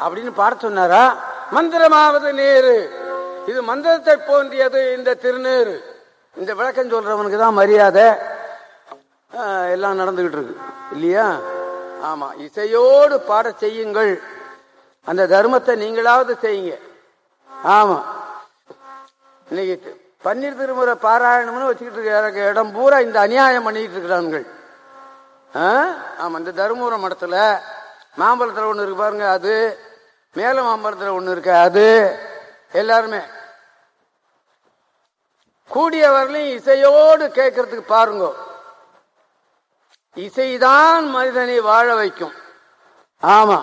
அப்படின்னு பாட சொன்னாரா மந்திரமாவது நேரு இது மந்திரத்தை போன்றியது இந்த திருநீரு இந்த விளக்கம் சொல்றவனுக்கு தான் மரியாதை ஆஹ், எல்லாம் நடந்துகிட்டு இருக்கு இல்லையா ஆமா இசையோடு பாட செய்யுங்கள் அந்த தர்மத்தை நீங்களாவது செய்யுங்க ஆமா இன்னைக்கு தி- பன்னீர் திருமுறை பாராயணம்னு வச்சுக்கிட்டு இருக்க இடம் பூரா இந்த அநியாயம் பண்ணிட்டு இருக்கிறார்கள் ஆ? ஆமா இந்த தருமபுரம் மடத்துல மாம்பழத்துல ஒண்ணு இருக்கு பாருங்க அது மேல மாம்பழத்துல ஒண்ணு இருக்கு அது எல்லாருமே கூடிய வரலையும் இசையோடு கேட்கறதுக்கு பாருங்க இசைதான் மனிதனை வாழ வைக்கும் ஆமா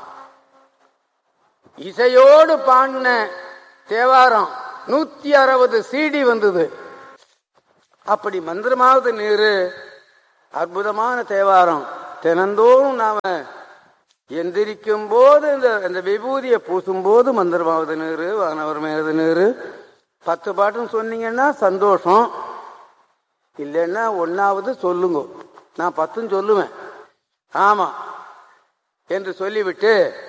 இசையோடு பாடின தேவாரம் நூத்தி அறுபது சிடி வந்தது அப்படி மந்திரமாவது நீரு அற்புதமான தேவாரம் தினந்தோறும் நாம எந்திரிக்கும் போது இந்த இந்த விபூதியை பூசும் போது மந்திரமாவது நீரு வானவர் மேவது நீரு பத்து பாட்டுன்னு சொன்னீங்கன்னா சந்தோஷம் இல்லைன்னா ஒன்னாவது சொல்லுங்க நான் பத்தும் சொல்லுவேன் ஆமா என்று சொல்லிவிட்டு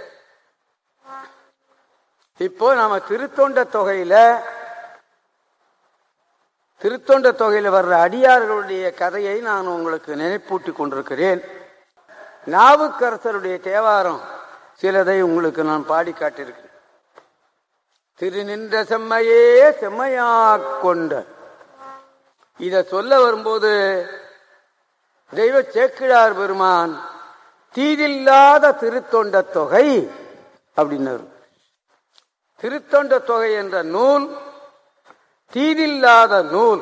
இப்போ நாம திருத்தொண்ட தொகையில திருத்தொண்ட தொகையில வர்ற அடியார்களுடைய கதையை நான் உங்களுக்கு நினைப்பூட்டி கொண்டிருக்கிறேன் நாவுக்கரசருடைய தேவாரம் சிலதை உங்களுக்கு நான் பாடி காட்டியிருக்கிறேன் திருநின்ற செம்மையே செம்மையா கொண்ட இத சொல்ல வரும்போது தெய்வ சேக்கிழார் பெருமான் தீதில்லாத திருத்தொண்ட தொகை அப்படின்னாரு திருத்தொண்ட தொகை என்ற நூல் தீதில்லாத நூல்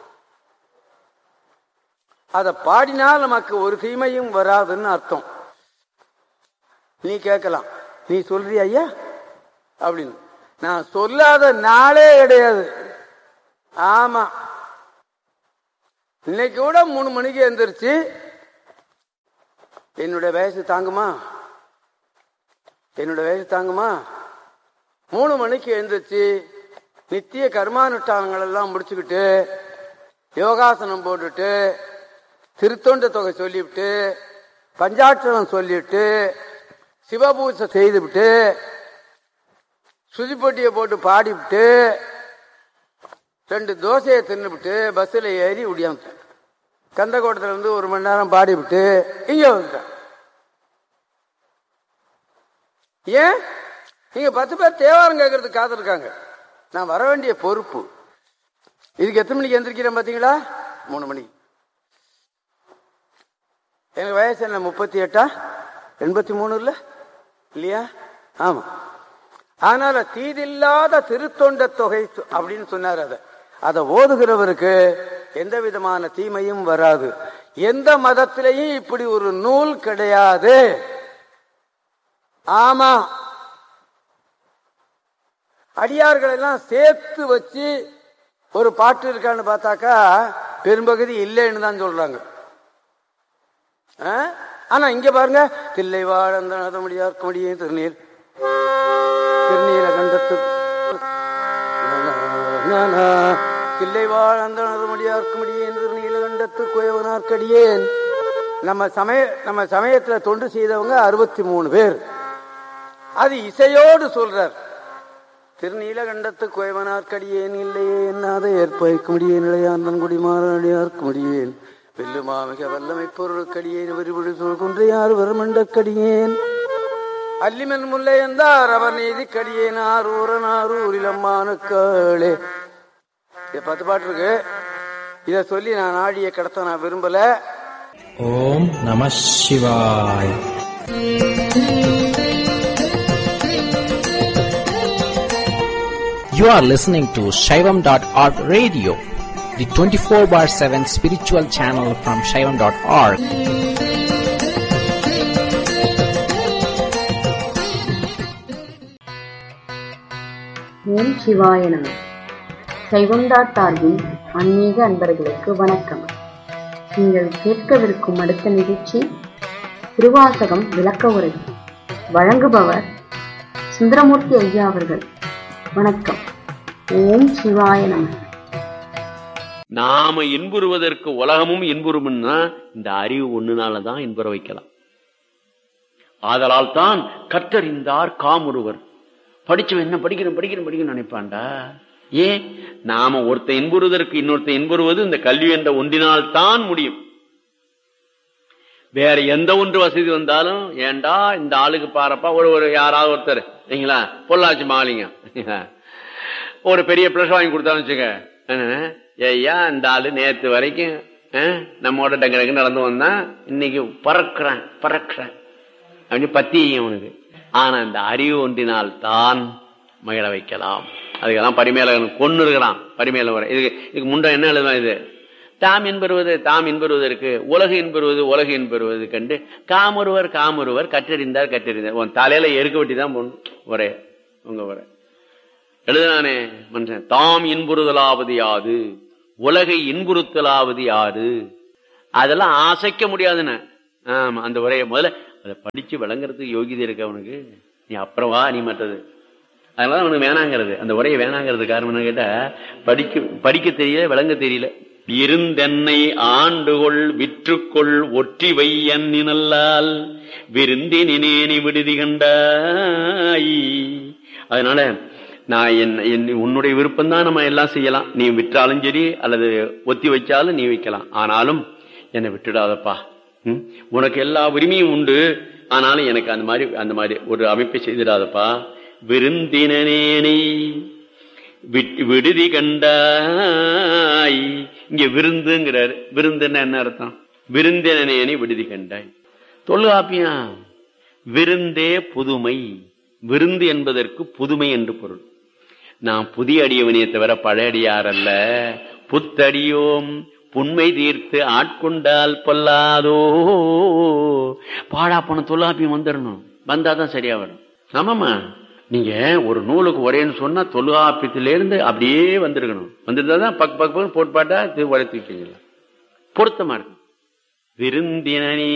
அதை பாடினால் நமக்கு ஒரு தீமையும் வராதுன்னு அர்த்தம் நீ கேட்கலாம் நீ சொல்றியா ஐயா அப்படின்னு நான் சொல்லாத நாளே கிடையாது ஆமா இன்னைக்கு கூட மூணு மணிக்கு எந்திரிச்சு என்னுடைய வயசு தாங்குமா என்னோட வயசு தாங்குமா மூணு மணிக்கு எழுந்திரிச்சு நித்திய கர்மானுஷ்டானங்கள் எல்லாம் முடிச்சுக்கிட்டு யோகாசனம் போட்டுட்டு திருத்தொண்ட தொகை சொல்லிவிட்டு பஞ்சாட்சரம் சொல்லிவிட்டு சிவபூஜை செய்துவிட்டு சுதிப்பட்டியை போட்டு பாடிவிட்டு ரெண்டு தோசையை தின்னுபிட்டு பஸ்ஸில் ஏறி உடியாந்துட்டேன் கந்தக்கோட்டத்துல இருந்து ஒரு மணி நேரம் பாடிவிட்டு இங்க வந்துட்டேன் ஏன் நீங்க பத்து பேர் தேவாரம் கேட்கறதுக்கு காத்திருக்காங்க நான் வர வேண்டிய பொறுப்பு இதுக்கு எத்தனை மணிக்கு எந்திரிக்கிறேன் பாத்தீங்களா மூணு மணிக்கு எனக்கு வயசு என்ன முப்பத்தி எட்டா எண்பத்தி மூணு இல்ல இல்லையா ஆமா அதனால தீதில்லாத திருத்தொண்ட தொகை சொ- அப்படின்னு சொன்னார் அத அதை ஓதுகிறவருக்கு எந்த விதமான தீமையும் வராது எந்த மதத்திலையும் இப்படி ஒரு நூல் கிடையாது ஆமா அடியார்கள் எல்லாம் சேர்த்து வச்சு ஒரு பாட்டு இருக்கான்னு பார்த்தாக்கா பெரும்பகுதி இல்லைன்னு தான் சொல்றாங்க ஆ? ஆனா இங்க பாருங்க தில்லை வாழந்த முடியார் முடியே திருநீர் திருநீல கண்டத்து தில்லை வாழ்ந்த முடியார்க்கு முடியேன் திருநீல கண்டத்து குயவனார்க்கடியேன் நம்ம சமய நம்ம சமயத்துல தொண்டு செய்தவங்க அறுபத்தி மூணு பேர் அது இசையோடு சொல்றார் திருநீலகண்டத்து குயவனார்க்கடியேன் இல்லையே என்னாத ஏற்பைக்க முடியேன் நிலையாந்தன் குடிமாறடியார்க்கு முடியேன் வெல்லுமா மிக வல்லமை பொருளுக்கடியேன் விரிபடி குன்றையார் வருமண்டக்கடியேன் அல்லிமன் முல்லை எந்தார் அவர் நீதி கடியேன் ஆரூரன் ஆரூரில் அம்மானுக்களே இது பத்து பாட்டு இருக்கு இத சொல்லி நான் ஆடிய கடத்த நான் விரும்பல ஓம் நம சிவாய் You are listening to Shaivam.org radio, the 24 bar 7 spiritual channel from Shaivam.org. ஓம் சிவாய நம சைவம்டாட் சார்பின் ஆன்மீக அன்பர்களுக்கு வணக்கம் நீங்கள் கேட்கவிருக்கும் அடுத்த நிகழ்ச்சி திருவாசகம் விளக்க உரை வழங்குபவர் சுந்தரமூர்த்தி ஐயா அவர்கள் வணக்கம் ஓம் சிவாய நம நாம இன்புறுவதற்கு உலகமும் இன்புறும்னா இந்த அறிவு ஒண்ணுனாலதான் இன்புற வைக்கலாம் ஆதலால் தான் கற்றறிந்தார் காமுருவர் படிச்சவன் என்ன படிக்கணும் படிக்கணும் படிக்கணும் நினைப்பான்டா ஏன் நாம ஒருத்த இன்புறுவதற்கு இன்னொருத்த இன்புறுவது இந்த கல்வி என்ற ஒன்றினால் தான் முடியும் வேற எந்த ஒன்று வசதி வந்தாலும் ஏண்டா இந்த ஆளுக்கு பாருப்பா ஒரு ஒரு யாராவது ஒருத்தர் சரிங்களா பொள்ளாச்சி மாலிங்க ஒரு பெரிய பிளஸ் வாங்கி கொடுத்தாலும் வச்சுக்க அஹ், ஐயா இந்த ஆளு நேத்து வரைக்கும் அஹ், நம்மோட டக்கு டக்கு நடந்து வந்தான் இன்னைக்கு பறக்குறேன் பறக்குறேன் அப்படின்னு பத்தி அவனுக்கு ஆனா இந்த அறிவு ஒன்றினால் தான் மகிழ வைக்கலாம் அதுக்கெல்லாம் பரிமேலகன் கொண்டு இருக்கிறான் பரிமேல வர இதுக்கு இதுக்கு முன்ன என்ன எழுதலாம் இது தாம் என்பருவது தாம் என்பருவதற்கு உலகு என்பருவது உலகு என்பருவது கண்டு காமொருவர் காமொருவர் கற்றறிந்தார் கற்றறிந்தார் உன் தலையில எருக்க வெட்டி தான் போடணும் ஒரே உங்க வர எழுதுனானே மனுஷன் தாம் இன்புறுதலாவது யாது உலகை இன்புறுத்தலாவது யாரு அதெல்லாம் அசைக்க முடியாதுன்னு ஆமா அந்த உரையை முதல்ல அதை படிச்சு விளங்குறதுக்கு யோகிதை இருக்கு அவனுக்கு நீ அப்புறம் வா நீ மற்றது அதனால அவனுக்கு வேணாங்கிறது அந்த உரையை வேணாங்கிறது காரணம் என்ன கேட்டா படிக்க படிக்க தெரியல விளங்க தெரியல இருந்தென்னை ஆண்டுகொள் விற்றுக்கொள் ஒற்றி வையன் நினல்லால் விருந்தினேனி விடுதி கண்டாய் அதனால நான் என் என் உன்னுடைய விருப்பம் தான் நம்ம எல்லாம் செய்யலாம் நீ விற்றாலும் சரி அல்லது ஒத்தி வச்சாலும் நீ வைக்கலாம் ஆனாலும் என்னை விட்டுடாதப்பா ம்? உனக்கு எல்லா உரிமையும் உண்டு ஆனாலும் எனக்கு அந்த மாதிரி அந்த மாதிரி ஒரு அமைப்பை செய்திடாதப்பா விருந்தினேனை விட்- விடுதி கண்டாய் இங்க விருந்துங்கிறார் விருந்துன்னா என்ன அர்த்தம் விருந்தினேனை விடுதி கண்டாய் தொல்காப்பியா விருந்தே புதுமை விருந்து என்பதற்கு புதுமை என்று பொருள் நான் புதிய அடியவனையை தவிர பழைய அடியார் அல்ல புத்தடியோம் புண்மை தீர்த்து ஆட்கொண்டால் பொல்லாதோ பாழா போன தொல்லாப்பியம் வந்துடணும் வந்தாதான் சரியா வரும் ஆமாமா நீங்க ஒரு நூலுக்கு ஒரேன்னு சொன்னா தொல்காப்பியத்திலிருந்து அப்படியே வந்திருக்கணும் வந்துருந்தாதான் பக் பக் பக் போட்டு பாட்டா இது உரைத்துக்கிங்களா பொருத்தமா இருக்கும் விருந்தினேனி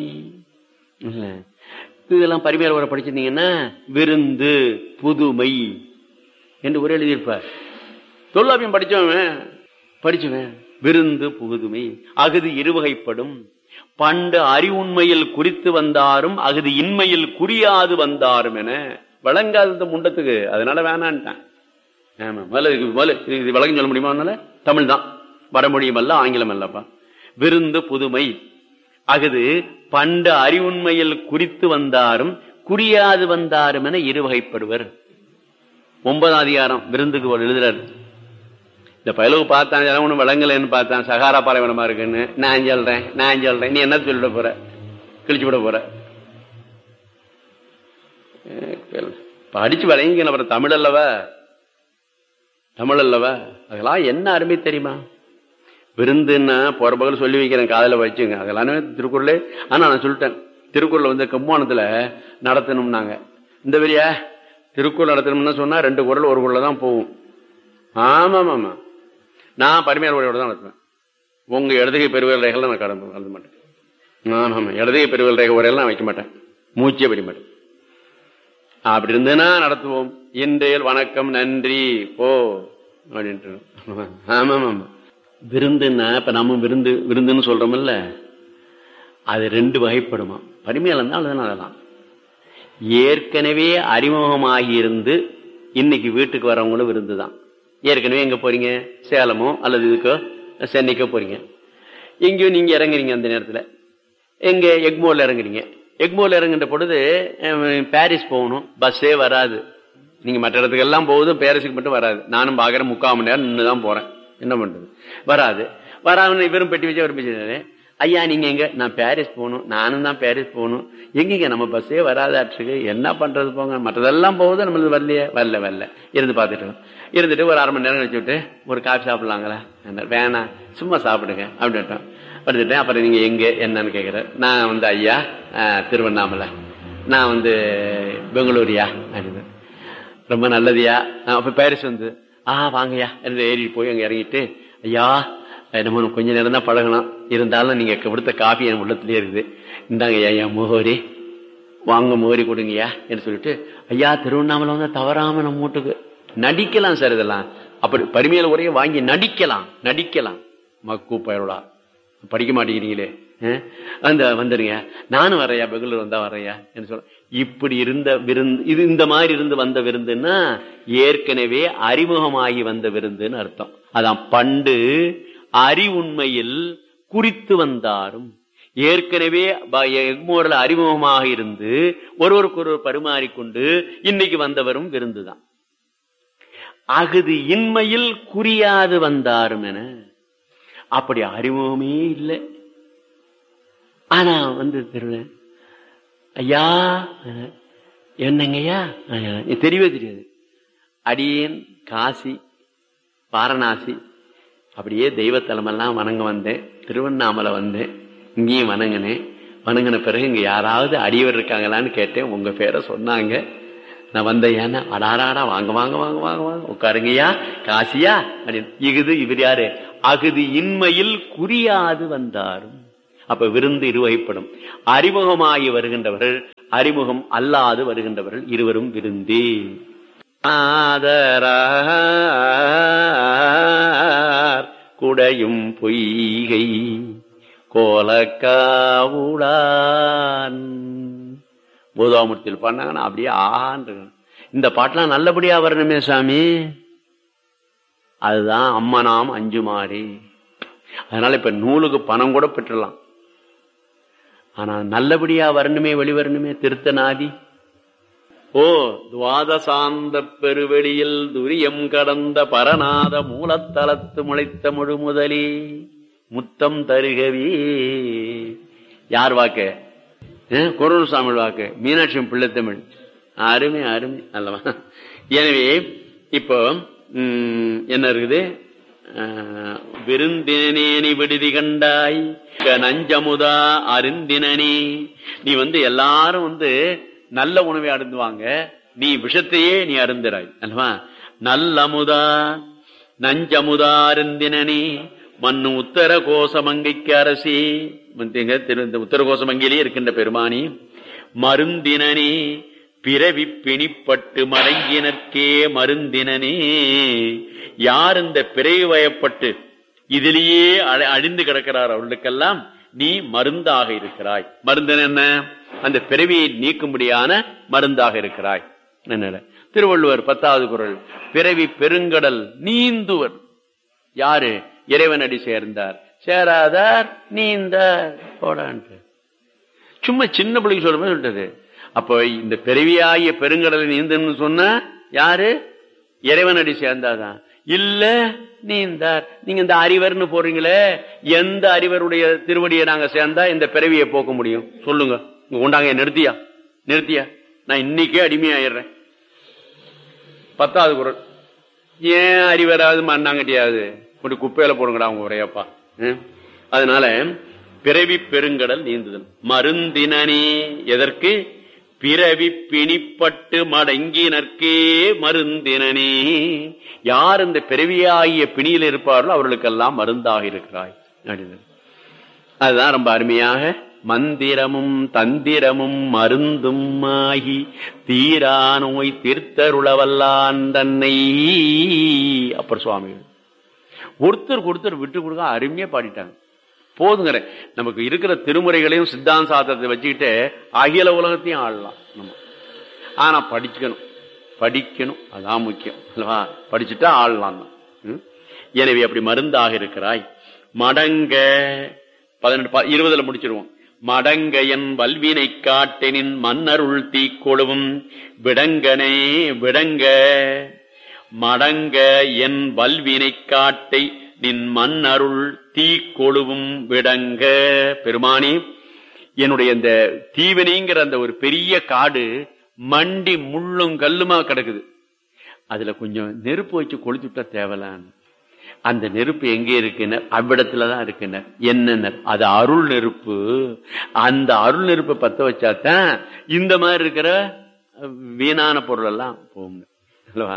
இல்ல இதெல்லாம் பரிமையாளர் வர படிச்சிருந்தீங்கன்னா விருந்து புதுமை என்று ஒரு எழுதியிருப்பார் தொல்லாப்பியம் படிச்சவன் படிச்சவன் விருந்து புதுமை அகுது இருவகைப்படும் பண்டு அறிவுண்மையில் குறித்து வந்தாரும் அகுது இன்மையில் குறியாது வந்தாரும் என வழங்காத இந்த முண்டத்துக்கு அதனால வேணான்ட்டான் ஆமா முதல்ல இதுக்கு முதல்ல இது- இது விளக்கம் சொல்ல முடியுமா அதனால தமிழ் தான் வடமொழியும் அல்ல ஆங்கிலம் அல்லப்பா விருந்து புதுமை அகுது பண்டு அறிவுண்மையில் குறித்து வந்தாரும் குறியாது வந்தாரும் என இருவகைப்படுவர் ஒன்பதாம் அதிகாரம் விருந்துக்கு ஒரு எழுதுறாரு இந்த பயலுக்கு பார்த்தான் இதெல்லாம் ஒண்ணும் விளங்கலைன்னு பார்த்தான் சகாரா பாலைவனமா இருக்குன்னு நான் சொல்றேன் நான் சொல்றேன் நீ என்ன சொல்லிட போற கிழிச்சு விட போற அஹ் கேளு. படிச்சு விளங்கிக்கணும் அப்புறம் தமிழ் அல்லவா தமிழ் அல்லவா அதெல்லாம் என்ன அருமை தெரியுமா விருந்துன்னா போற பகல் சொல்லி வைக்கிறேன் காதல வச்சுங்க அதெல்லாமே திருக்குறளே ஆனா நான் சொல்லிட்டேன் திருக்குறள் வந்து கம்மானத்துல நடத்தணும்னாங்க இந்த வரியா திருக்குறள் நடத்தணும்னு சொன்னா ரெண்டு குரல் ஒரு குரல்ல தான் போகும் ஆமா ஆமா நான் பரிமையார் உரையோட தான் நடத்துவேன் உங்க இடதுகை பெருவியல் ரேகைகள் நான் கடந்து கலந்து மாட்டேன் ஆமா ஆமா இடதுகை பெருவியல் ரேகை உரையெல்லாம் நான் வைக்க மாட்டேன் மூச்சே பிடி மாட்டேன் அப்படி இருந்ததுன்னா நடத்துவோம் இன்றையல் வணக்கம் நன்றி போ அப்படின்ட்டு ஆமா ஆமா விருந்துன்னா இப்ப நம்ம விருந்து விருந்துன்னு சொல்றோம்ல அது ரெண்டு வகைப்படுமா பரிமையால் இருந்தால் அதுதான் அதெல்லாம் ஏற்கனவே அறிமுகமாகி இருந்து இன்னைக்கு வீட்டுக்கு வரவங்களும் விருந்து தான் ஏற்கனவே எங்க போறீங்க சேலமோ அல்லது இதுக்கோ சென்னைக்கோ போறீங்க எங்கேயோ நீங்க இறங்குறீங்க அந்த நேரத்துல எங்க எக்மோர்ல இறங்குறீங்க எக்மோர்ல இறங்குற பொழுது அஹ், பாரிஸ் போகணும் பஸ்ஸே வராது நீங்க மற்ற இடத்துக்கு எல்லாம் போகுது பாரிஸுக்கு மட்டும் வராது நானும் பாக்குறேன் முக்கால் மணி நேரம் நின்று தான் போறேன் என்ன பண்றது வராது வராம இவரும் பெட்டி வச்சு அவர் பேசுறாரு ஐயா நீங்க எங்க நான் பாரிஸ் போகணும் நானும் தான் பாரிஸ் போகணும் எங்கீங்க நம்ம பஸ்ஸே வராதாட்டுக்கு என்ன பண்றது போங்க மற்றதெல்லாம் போகுது நம்மளது வரலையே வரல வரல இருந்து பார்த்துட்டு இருக்கோம். இருந்துட்டு ஒரு அரை மணி நேரம் கழிச்சு விட்டு ஒரு காஃபி சாப்பிடலாங்களா என்றார். வேணாம் சும்மா சாப்பிடுங்க அப்படின்ட்டோம் எடுத்துட்டேன் அப்புறம் நீங்க எங்க என்னன்னு கேக்குறாரு நான் வந்து ஐயா அஹ், திருவண்ணாமலை நான் வந்து பெங்களூரியா அப்படின்னு ரொம்ப நல்லதுயா அஹ், அப்ப பாரிஸ் வந்து ஆ வாங்கய்யா என்று ஏறிட்டு போய் அங்க இறங்கிட்டு ஐயா நம்ம கொஞ்ச நேரம் தான் பழகணும் இருந்தாலும் நீங்க கொடுத்த காஃபி என் உள்ளத்திலே இருக்குது இந்தாங்க ஐயா என் முகவரி வாங்க முகவரி கொடுங்கய்யா என்று சொல்லிட்டு ஐயா திருவண்ணாமலை வந்து தவறாம நம்ம வீட்டுக்கு நடிக்கலாம் சார் இதெல்லாம் அப்படி பரிமையில உரையை வாங்கி நடிக்கலாம் நடிக்கலாம் மக்கு பயருடா படிக்க மாட்டேங்கிறீங்களே அஹ், அந்த வந்துருங்க நானும் வரையா பெங்களூர் வந்தா வரையா என்று சொல்ல இப்படி இருந்த விருந்து இது இந்த மாதிரி இருந்து வந்த விருந்துன்னா ஏற்கனவே அறிமுகமாகி வந்த விருந்துன்னு அர்த்தம் அதான் பண்டு அறிவுண்மையில் குறித்து வந்தாரும் ஏற்கனவே ப- எக்மோரில் அறிமுகமாக இருந்து ஒருவருக்கு ஒருவர் பரிமாறிக்கொண்டு இன்னைக்கு வந்தவரும் விருந்துதான் அகுது இன்மையில் குறியாது வந்தாரும் என அப்படி அறிமுகமே இல்லை ஆனா வந்து திருவேன் ஐயா அஹ், என்னங்கய்யா அஹ், இது தெரியவே தெரியாது அடியேன் காசி வாரணாசி அப்படியே தெய்வத்தலமெல்லாம் வணங்க வந்தேன் திருவண்ணாமலை வந்தேன் இங்கேயும் வணங்கினேன் வணங்கின பிறகு இங்க யாராவது அடியவர் இருக்காங்களான்னு கேட்டேன் உங்க பேரை சொன்னாங்க நான் வந்தேன் ஏன்னா அடாடாடா வாங்க வாங்க வாங்க வாங்க வாங்க உட்காருங்கய்யா காசியா அப்படின்னு இகுது இவர் யாரு அகுது இன்மையில் குறியாது வந்தாரும் அப்ப விருந்து இருவகைப்படும் அறிமுகமாகி வருகின்றவர்கள் அறிமுகம் அல்லாது வருகின்றவர்கள் இருவரும் விருந்தே ஆதரார் குடையும் பொய்கை கோலக்காவுடான் பூதாமூர்த்தியில் பண்ணாங்கன்னா அப்படியே ஆண்டு இந்த பாட்டெல்லாம் நல்லபடியா வரணுமே சாமி அதுதான் அம்மனாம் அஞ்சுமாறி அதனால இப்ப நூலுக்கு பணம் கூட பெற்றலாம் ஆனா நல்லபடியா வரணுமே வெளிவரணுமே திருத்தநாதி ஓ துவாதசாந்த பெருவெளியில் துரியம் கடந்த பரநாத மூலத்தலத்து முளைத்த முழுமுதலே முத்தம் தருகவே யார் வாக்கு குரல்சாமி வாக்கு மீனாட்சி பிள்ளைத்தமிழ் அருமை அருமை அல்லவா எனவே இப்போ ம், என்ன இருக்குது ஆஹ், விருந்தினேனி விடுதி கண்டாய் க நஞ்சமுதா அருந்தினனே நீ வந்து எல்லாரும் வந்து நல்ல உணவை அருந்துவாங்க நீ விஷத்தையே நீ அருந்துறாய் அல்லவா நல்லமுதா நஞ்சமுதா அருந்தினனே மண்ணு உத்தர கோசமங்கைக்கு அரசி மந்திங்க திரு இந்த உத்தர கோசமங்கையிலே இருக்கின்ற பெருமானி மருந்தினனே பிறவி பிணிப்பட்டு மடங்கினர்க்கே மருந்தினனே யார் இந்த பிறவி வயப்பட்டு இதிலேயே அழ- அழிந்து கிடக்கிறார் அவர்களுக்கெல்லாம் நீ மருந்தாக இருக்கிறாய் மருந்து என்ன அந்த பிறவியை நீக்கும்படியான மருந்தாக இருக்கிறாய் என்ன திருவள்ளுவர் பத்தாவது குரல் பிறவி பெருங்கடல் நீந்துவர் யாரு இறைவனடி சேர்ந்தார் சேராதார் நீந்தார் போடான்ட்டு சும்மா சின்ன பிள்ளைக்கு சொல்ற மாதிரி சொல்லிட்டது அப்போ இந்த பிறவியாகிய பெருங்கடலை நீந்தன்னு சொன்ன யாரு இறைவனடி சேர்ந்தாதான் இல்ல நீந்தார் நீங்க இந்த அறிவர்னு போறீங்களே எந்த அறிவருடைய திருவடியை நாங்க சேர்ந்தா இந்த பிறவியை போக்க முடியும் சொல்லுங்க இங்க கொண்டாங்க நிறுத்தியா நிறுத்தியா நான் இன்னைக்கே அடிமையாயிடுறேன் பத்தாவது குரல் ஏன் அறிவராது மண்ணாங்கட்டியாவது கொண்டு குப்பையில போடுங்கடா அவங்க உரையப்பா ம்? அதனால பிறவி பெருங்கடல் நீந்துதல் மருந்தினனே எதற்கு பிறவி பிணிப்பட்டு மடங்கினர்க்கே மருந்தினனே யார் இந்த பிறவியாகிய பிணியில் இருப்பார்களோ அவர்களுக்கெல்லாம் மருந்தாக இருக்கிறாய் அப்படின்னு அதுதான் ரொம்ப அருமையாக மந்திரமும் தந்திரமும் மருந்தும் ஆகி தீரா நோய் தீர்த்தருளவல்லான் தன்னை அப்பர் சுவாமிகள் ஒருத்தர் ஒருத்தர் விட்டு கொடுக்க அருமையா பாடிட்டாங்க போதுங்கிற நமக்கு இருக்கிற திருமுறைகளையும் சித்தாந்த சாத்திரத்தை வச்சுக்கிட்டு அகில உலகத்தையும் ஆடலாம் நம்ம ஆனா படிக்கணும் படிக்கணும் அதான் முக்கியம் அல்லவா படிச்சுட்டா ஆடலாம் தான் ம்? எனவே அப்படி மருந்தாக இருக்கிறாய் மடங்க பதினெட்டு ப- இருபதுல முடிச்சிருவோம் மடங்க என் வல்வினை காட்டெனின் மன்னருள் தீக்கொழுவும் விடங்கனே விடங்க மடங்க என் வல்வினை காட்டை நின் மன்னருள் தீக்கொழுவும் விடங்க பெருமானி என்னுடைய இந்த தீவனிங்கிற அந்த ஒரு பெரிய காடு மண்டி முள்ளும் கல்லுமா கிடக்குது அதுல கொஞ்சம் நெருப்பு வச்சு கொளுத்துட்டா தேவலான்னு அந்த நெருப்பு எங்கே இருக்குனர் அவ்விடத்துலதான் இருக்குனர் என்னன்னர் அது அருள் நெருப்பு அந்த அருள் நெருப்பை பத்த வச்சாதான் இந்த மாதிரி இருக்கிற வீணான பொருள் எல்லாம் போகும் அல்லவா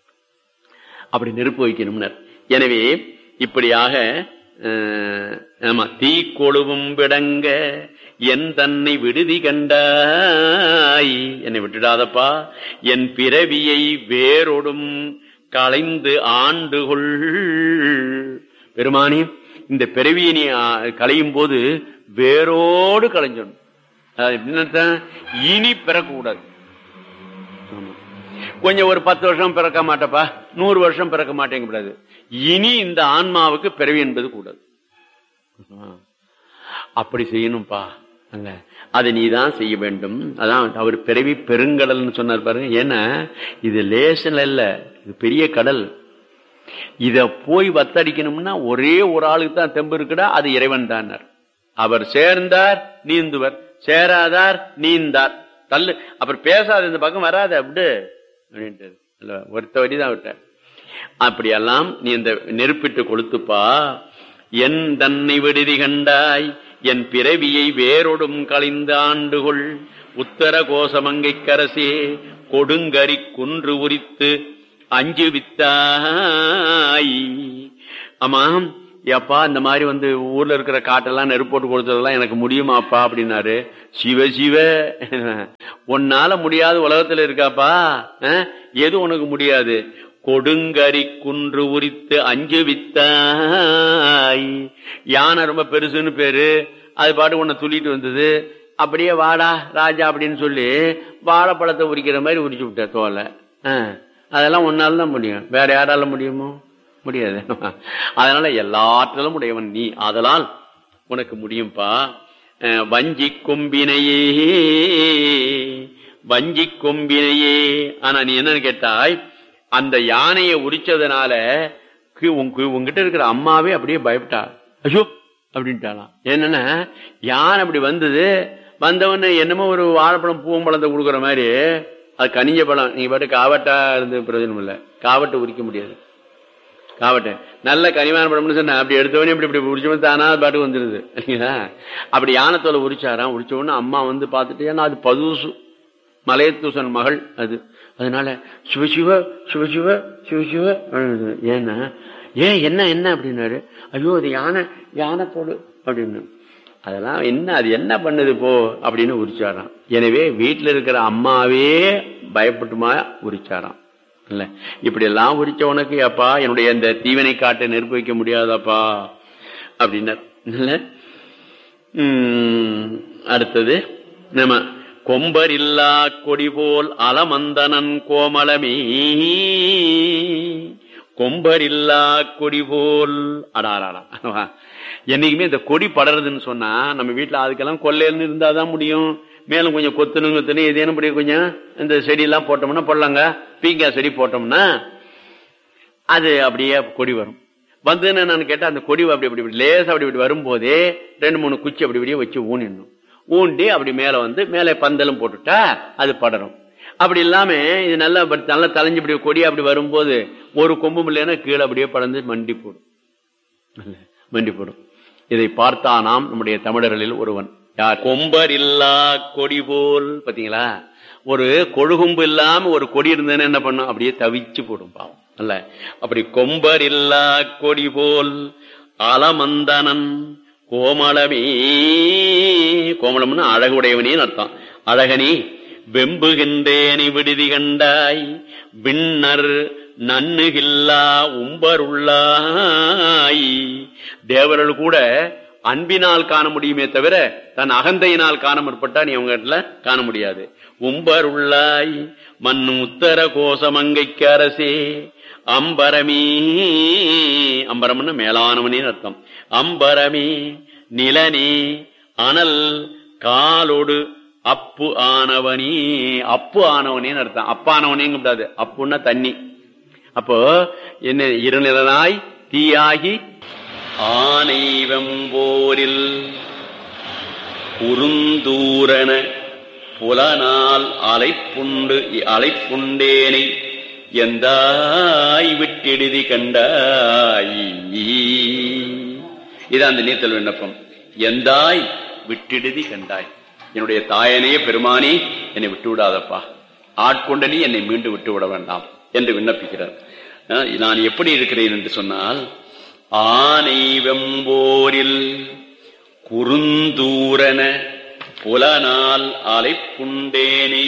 அப்படி நெருப்பு வைக்கணும்னர் எனவே இப்படியாக அஹ், ஆமா தீ கொழுவும் விடங்க என் தன்னை விடுதி கண்டாய் என்னை விட்டுடாதப்பா என் பிறவியை வேரோடும் களைந்து ஆண்டுகொள் பெருமானி இந்த பிறவியை நீ ஆ, களையும் போது வேரோடு களைஞ்சிடணும் அது எப்படின்னு அர்த்தம்? இனி பிறக்கக்கூடாது ஆமா. கொஞ்சம் ஒரு பத்து வருஷம் பிறக்க மாட்டப்பா நூறு வருஷம் பிறக்க மாட்டேங்க கூடாது இனி இந்த ஆன்மாவுக்கு பிறவி என்பது கூடாது ஆ. அப்படி செய்யணும்பா அல்ல அதை நீ தான் செய்ய வேண்டும் அதான் அவர் பிறவி பெருங்கடல்னு சொன்னார் பாருங்க ஏன்னா இது லேசன் இல்ல இது பெரிய கடல் இத போய் வத்தடிக்கணும்னா ஒரே ஒரு ஆளுக்கு தான் தெம்பு இருக்குடா அது இறைவன் தான் அவர் சேர்ந்தார் நீந்துவர் சேராதார் நீந்தார் தள்ளு அப்புறம் பேசாத இந்த பக்கம் வராது அப்படி அப்படின்ட்டு இல்ல, ஒருத்த வரி தான் விட்டார் அப்படியெல்லாம் நீ இந்த நெருப்பிட்டு கொளுத்துப்பா என் தன்னை விடுதி கண்டாய் என் பிறவியை வேறொடும் கழிந்த ஆண்டுகொள் உத்தர கோசமங்கை கரசே கொடுங்கரி குன்று உரித்து அஞ்சு வித்தாய் ஆமாம் ஏப்பா இந்த மாதிரி வந்து ஊர்ல இருக்கிற காட்டெல்லாம் நெருப்பு போட்டு கொடுத்ததெல்லாம் எனக்கு முடியுமாப்பா அப்படின்னாரு சிவ சிவ உன்னால முடியாத உலகத்துல இருக்காப்பா அஹ்? எது உனக்கு முடியாது கொடுங்கரி குன்று உரித்து அஞ்சு வித்தாய் யானை ரொம்ப பெருசுன்னு பேரு அது பாட்டு உன்னை துள்ளிட்டு வந்தது அப்படியே வாடா ராஜா அப்படின்னு சொல்லி வாழைப்பழத்தை உரிக்கிற மாதிரி உரிச்சு விட்ட தோலை அஹ். அதெல்லாம் உன்னால தான் முடியும் வேற யாரால முடியுமோ முடியாது அதனால எல்லாற்றிலும் உடையவன் நீ அதனால் உனக்கு முடியும்பா அஹ், வஞ்சி கொம்பினையே வஞ்சி கொம்பினையே ஆனா நீ என்னன்னு கேட்டாய் அந்த யானையை உரிச்சதுனால கி- உங்க- உங்ககிட்ட இருக்கிற அம்மாவே அப்படியே பயப்பட்டா ஐயோ அப்படின்ட்டாலாம் என்னன்னா யானை அப்படி வந்தது வந்தவொடனே என்னமோ ஒரு வாழைப்பழம் பூவம்பழத்தை கொடுக்குற மாதிரி அது கனிஞ்ச பழம் நீங்க பாட்டு காவட்டா இருந்து பிரயோஜனம் இல்ல காவட்டை உரிக்க முடியாது காவட்டை நல்ல கனிவான பழம்னு சொன்னா அப்படி எடுத்தவனே இப்படி இப்படி உரிச்சவன் தானா அது பாட்டுக்கு வந்துருது இல்லைங்களா அப்படி யானத்தோலை உரிச்சாராம் உரிச்ச உடனே அம்மா வந்து பார்த்துட்டு ஏன்னா அது பதுசு மலையத்தூசன் மகள் அது அதனால சிவசிவ சிவசிவ சிவசிவ அப்படின்னு. ஏன்னா ஏன் என்ன என்ன அப்படின்னாரு ஐயோ அது யானை யானை தோடு அப்படின்னு அதெல்லாம் என்ன அது என்ன பண்ணுது போ அப்படின்னு உரிச்சாராம் எனவே வீட்டுல இருக்கிற அம்மாவே பயப்பட்டுமா உரிச்சாராம் இல்ல இப்படி எல்லாம் உரிச்ச உனக்கு அப்பா என்னுடைய இந்த தீவனை காட்டை நெருப்பு வைக்க முடியாதாப்பா அப்படின்னார் இல்ல உம், அடுத்தது நம்ம கொம்பர் இல்லா கொடி போல் அலமந்தனன் கோமளமே கொம்பர் இல்லா கொடி போல் அடாராடா என்னைக்குமே இந்த கொடி படறதுன்னு சொன்னா நம்ம வீட்டுல அதுக்கெல்லாம் கொள்ளையல்னு இருந்தாதான் முடியும் மேலும் கொஞ்சம் கொத்துணும் கொத்துணும் ஏதேனும் இப்படி கொஞ்சம் இந்த செடி எல்லாம் போட்டோம்னா போடலாங்க பீங்காய் செடி போட்டோம்னா அது அப்படியே கொடி வரும் வந்துன்னு நான் கேட்டா அந்த கொடி அப்படி அப்படி இப்படி லேசா அப்படி இப்படி வரும்போதே ரெண்டு மூணு குச்சி அப்படி இப்படியே வச்சு ஊனிடணும் ஊண்டி அப்படி மேல வந்து மேலே பந்தலும் போட்டுட்டா அது படரும் அப்படி இல்லாம இது நல்லா பட் நல்லா தலைஞ்சு இப்படி கொடி அப்படி வரும்போது ஒரு கொம்பு இல்லைன்னா கீழே அப்படியே படர்ந்து மண்டி போடும் மண்டி போடும் இதை பார்த்தா நாம் நம்முடைய தமிழர்களில் ஒருவன் யார் கொம்பர் இல்லா கொடி போல் பாத்தீங்களா ஒரு கொழுகும்பு இல்லாம ஒரு கொடி இருந்ததுன்னு என்ன பண்ணும் அப்படியே தவிச்சு போடும் பாவம் அல்ல அப்படி கொம்பர் இல்லா கொடி போல் அலமந்தனன் கோமளமே கோமளம்னு அழகுடையவனே அர்த்தம் அழகனே வெம்புகின்றேனை விடுதி கண்டாய் விண்ணர் நன்னுகில்லா உம்பருள்ளாய் தேவர்கள் கூட அன்பினால் காண முடியுமே தவிர தன் அகந்தையினால் காண முற்பட்டா நீ அவங்க இடத்துல காண முடியாது உம்பர் உள்ளாய் மண்ணு உத்தர கோசமங்கைக்கு அரசே அம்பரமே அம்பரம்னு மேலானவனே அர்த்தம் அம்பரமே நிலனே அனல் காலோடு அப்பு ஆனவனே அப்பு ஆனவனே அர்த்தம் அப்பானவனே கூடாது அப்புன்னா தண்ணி அப்போ என்ன இருநிலனாய் தீயாகி ஆனை வெம்போரில் குறுந்தூரன புலனால் அலைப்புண்டு அலைப்புண்டேனை எந்தாய் விட்டெடுதி கண்டாய் இது அந்த நீத்தல் விண்ணப்பம் எந்தாய் விட்டெடுதி கண்டாய் என்னுடைய தாயனே பெருமானே என்னை விட்டு விடாதப்பா ஆட்கொண்ட நீ என்னை மீண்டு விட்டு விட வேண்டாம் என்று விண்ணப்பிக்கிறார் அஹ் நான் எப்படி இருக்கிறேன் என்று சொன்னால் ஆனை வெம்போரில் குறுந்தூரன புலனால் அலைப்புண்டேனை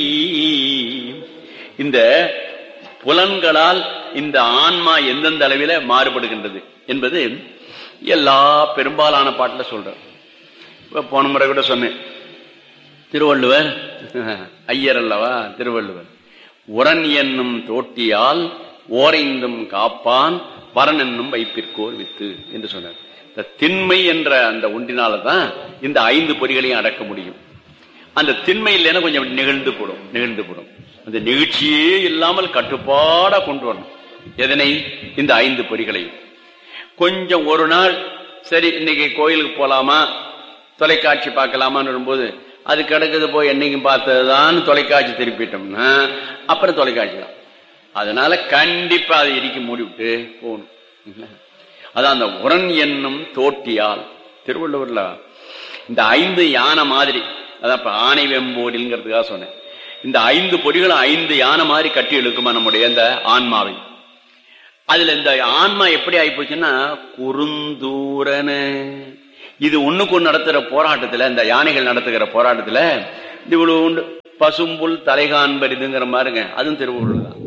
இந்த புலன்களால் இந்த ஆன்மா எந்தெந்த அளவில மாறுபடுகின்றது என்பது எல்லா பெரும்பாலான பாட்டுல சொல்ற இப்ப போன முறை கூட சொன்னேன் திருவள்ளுவர் ஐயர் அல்லவா திருவள்ளுவர் உரன் என்னும் தோட்டியால் ஓரைந்தும் காப்பான் பரன் என்னும் வைப்பிற்கோர் வித்து என்று சொன்னார் இந்த திண்மை என்ற அந்த ஒன்றினாலதான் இந்த ஐந்து பொறிகளையும் அடக்க முடியும் அந்த திண்மை இல்லைன்னா கொஞ்சம் நிகழ்ந்து போடும் நிகழ்ந்து போடும் அந்த நிகழ்ச்சியே இல்லாமல் கட்டுப்பாடா கொண்டு வரணும் எதனை இந்த ஐந்து பொறிகளையும் கொஞ்சம் ஒரு நாள் சரி இன்னைக்கு கோயிலுக்கு போலாமா தொலைக்காட்சி பார்க்கலாமான்னு வரும்போது அது கிடக்குது போய் என்னைக்கும் பார்த்ததுதான் தொலைக்காட்சி திருப்பிட்டோம்னா அப்புறம் தொலைக்காட்சி தான் அதனால கண்டிப்பா அதை இடிக்க மூடிவிட்டு போகணும் அதான் அந்த உரன் என்னும் தோட்டியால் திருவள்ளுவர்ல இந்த ஐந்து யானை மாதிரி அதான் இப்ப ஆணை வெம்போடிங்கிறதுக்காக சொன்னேன் இந்த ஐந்து பொடிகளும் ஐந்து யானை மாதிரி கட்டி இழுக்குமா நம்முடைய இந்த ஆன்மாவை அதுல இந்த ஆன்மா எப்படி ஆயிப்போச்சுன்னா குறுந்தூரன இது ஒண்ணுக்கு ஒண்ணு நடத்துற போராட்டத்துல இந்த யானைகள் நடத்துகிற போராட்டத்துல இவ்வளவு உண்டு பசும்புல் தலைகாண்பரிதுங்கிற மாதிரிங்க அதுவும் திருவள்ளுவர் தான்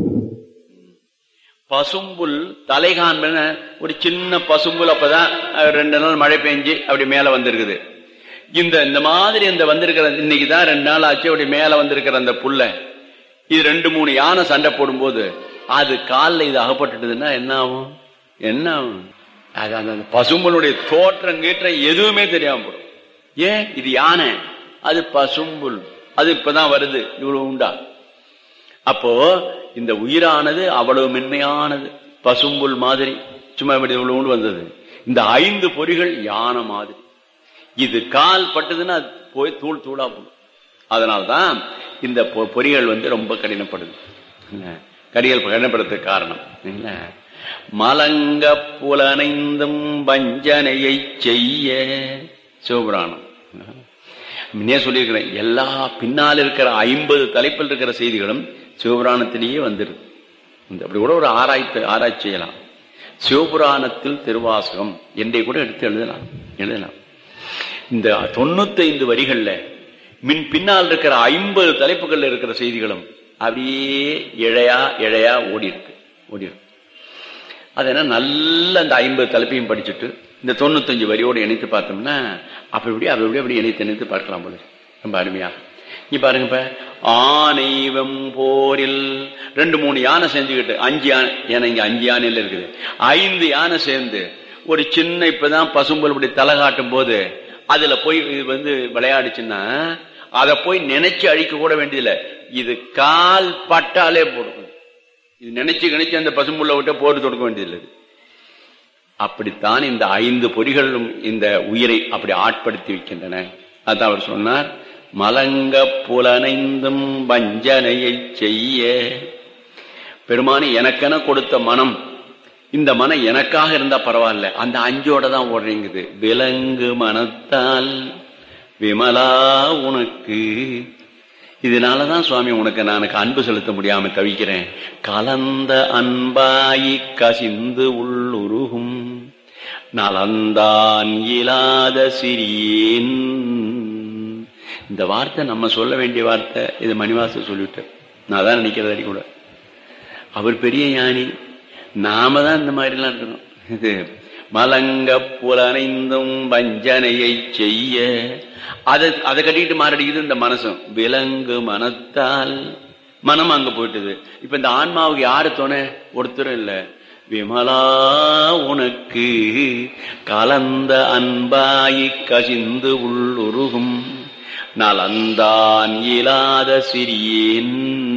பசும்புல் தலைகாண்பன ஒரு சின்ன பசும்புல் அப்பதான் அஹ், ரெண்டு நாள் மழை பெஞ்சு அப்படி மேல வந்திருக்குது இந்த இந்த மாதிரி இந்த வந்திருக்கிற இன்னைக்கு தான் ரெண்டு நாள் ஆச்சு அப்படி மேல வந்திருக்கிற அந்த புல்ல இது ரெண்டு மூணு யானை சண்டை போடும்போது அது காலில் இது அகப்பட்டுட்டுதுன்னா என்ன ஆகும் என்ன ஆகும் அது அந்த அந்த பசும்புலுடைய தோற்றம் கீற்றம் எதுவுமே தெரியாம போடும் ஏன் இது யானை அது பசும்புல் அது இப்பதான் வருது இவ்வளவு உண்டா அப்போ இந்த உயிரானது அவ்வளவு மென்மையானது பசும்புல் மாதிரி சும்மா இப்படி இவ்வளவு வந்தது இந்த ஐந்து பொறிகள் யானை மாதிரி இது கால் பட்டதுன்னா அது போய் தூள் தூளா போடும் அதனால்தான் இந்த பொ- பொறிகள் வந்து ரொம்ப கடினப்படுது என்ன? கடிகள் கடினப்படுறதுக்கு காரணம் என்ன மலங்க புலனைந்தும் வஞ்சனையை செய்ய சிவபுராணம் முன்னே சொல்லியிருக்கிறேன் எல்லா பின்னால் இருக்கிற ஐம்பது தலைப்பில் இருக்கிற செய்திகளும் சிவபுராணத்திலேயே வந்துருது இந்த அப்படி கூட ஒரு ஆராய்த்து ஆராய்ச்சி செய்யலாம் சிவபுராணத்தில் திருவாசகம் என்றை கூட எடுத்து எழுதலாம் எழுதலாம் இந்த தொண்ணூத்தைந்து வரிகள்ல மின் பின்னால் இருக்கிற ஐம்பது தலைப்புகள்ல இருக்கிற செய்திகளும் அப்படியே இழையா இழையா ஓடி இருக்கு ஓடி இருக்கு அதனால் நல்ல அந்த ஐம்பது தலைப்பையும் படிச்சுட்டு இந்த தொண்ணூத்தஞ்சு வரியோடு இணைத்து பார்த்தோம்னா அப்ப இப்படி அப்ப இப்படி அப்படி இணைத்து இணைத்து பார்க்கலாம் போல இருக்கு. ரொம்ப அருமையாக இங்க பாருங்க இப்ப ஆனைவம் போரில் ரெண்டு மூணு யானை செஞ்சுக்கிட்டு அஞ்சு யானை ஏன்னா இங்க அஞ்சு யானையில இருக்குது ஐந்து யானை சேர்ந்து ஒரு சின்ன இப்பதான் பசும்பல் இப்படி தலை காட்டும் போது அதுல போய் இது வந்து விளையாடுச்சுன்னா அதை போய் நினைச்சு அழிக்க கூட வேண்டியதில்லை இது கால் பட்டாலே போடும் இது நினைச்சு நினைச்சு அந்த பசும்புள்ள விட்ட போட்டு தொடுக்க வேண்டியதில்லை இது. அப்படித்தான் இந்த ஐந்து பொறிகளும் இந்த உயிரை அப்படி ஆட்படுத்தி வைக்கின்றன அதான் அவர் சொன்னார் மலங்க புலனைந்தும் வஞ்சனையை செய்ய பெருமானி எனக்கென கொடுத்த மனம் இந்த மனம் எனக்காக இருந்தா பரவாயில்ல அந்த அஞ்சோட தான் ஓடுறீங்குது விலங்கு மனத்தால் விமலா உனக்கு இதனாலதான் சுவாமி உனக்கு நான் அன்பு செலுத்த முடியாம தவிக்கிறேன் கலந்த அன்பாயி கசிந்து உள்ளுருகும் நலந்தான் இயலாத சிறியேன் இந்த வார்த்தை நம்ம சொல்ல வேண்டிய வார்த்தை இது மணிவாச சொல்லிவிட்டார் நான் தான் நினைக்கிறது அடி கூட அவர் பெரிய ஞானி நாம தான் இந்த மாதிரி எல்லாம் இருக்கணும் இது மலங்க புலனைந்தும் வஞ்சனையை செய்ய அதை அதை கட்டிட்டு மாரடிக்குது இந்த மனசும் விலங்கு மனத்தால் மனம் அங்க போயிட்டுது இப்ப இந்த ஆன்மாவுக்கு யாரு துணை ஒருத்தரும் இல்ல விமலா உனக்கு கலந்த அன்பாயி கசிந்து உள்ளுருகும் நலந்தான் இயலாத சிறியேன்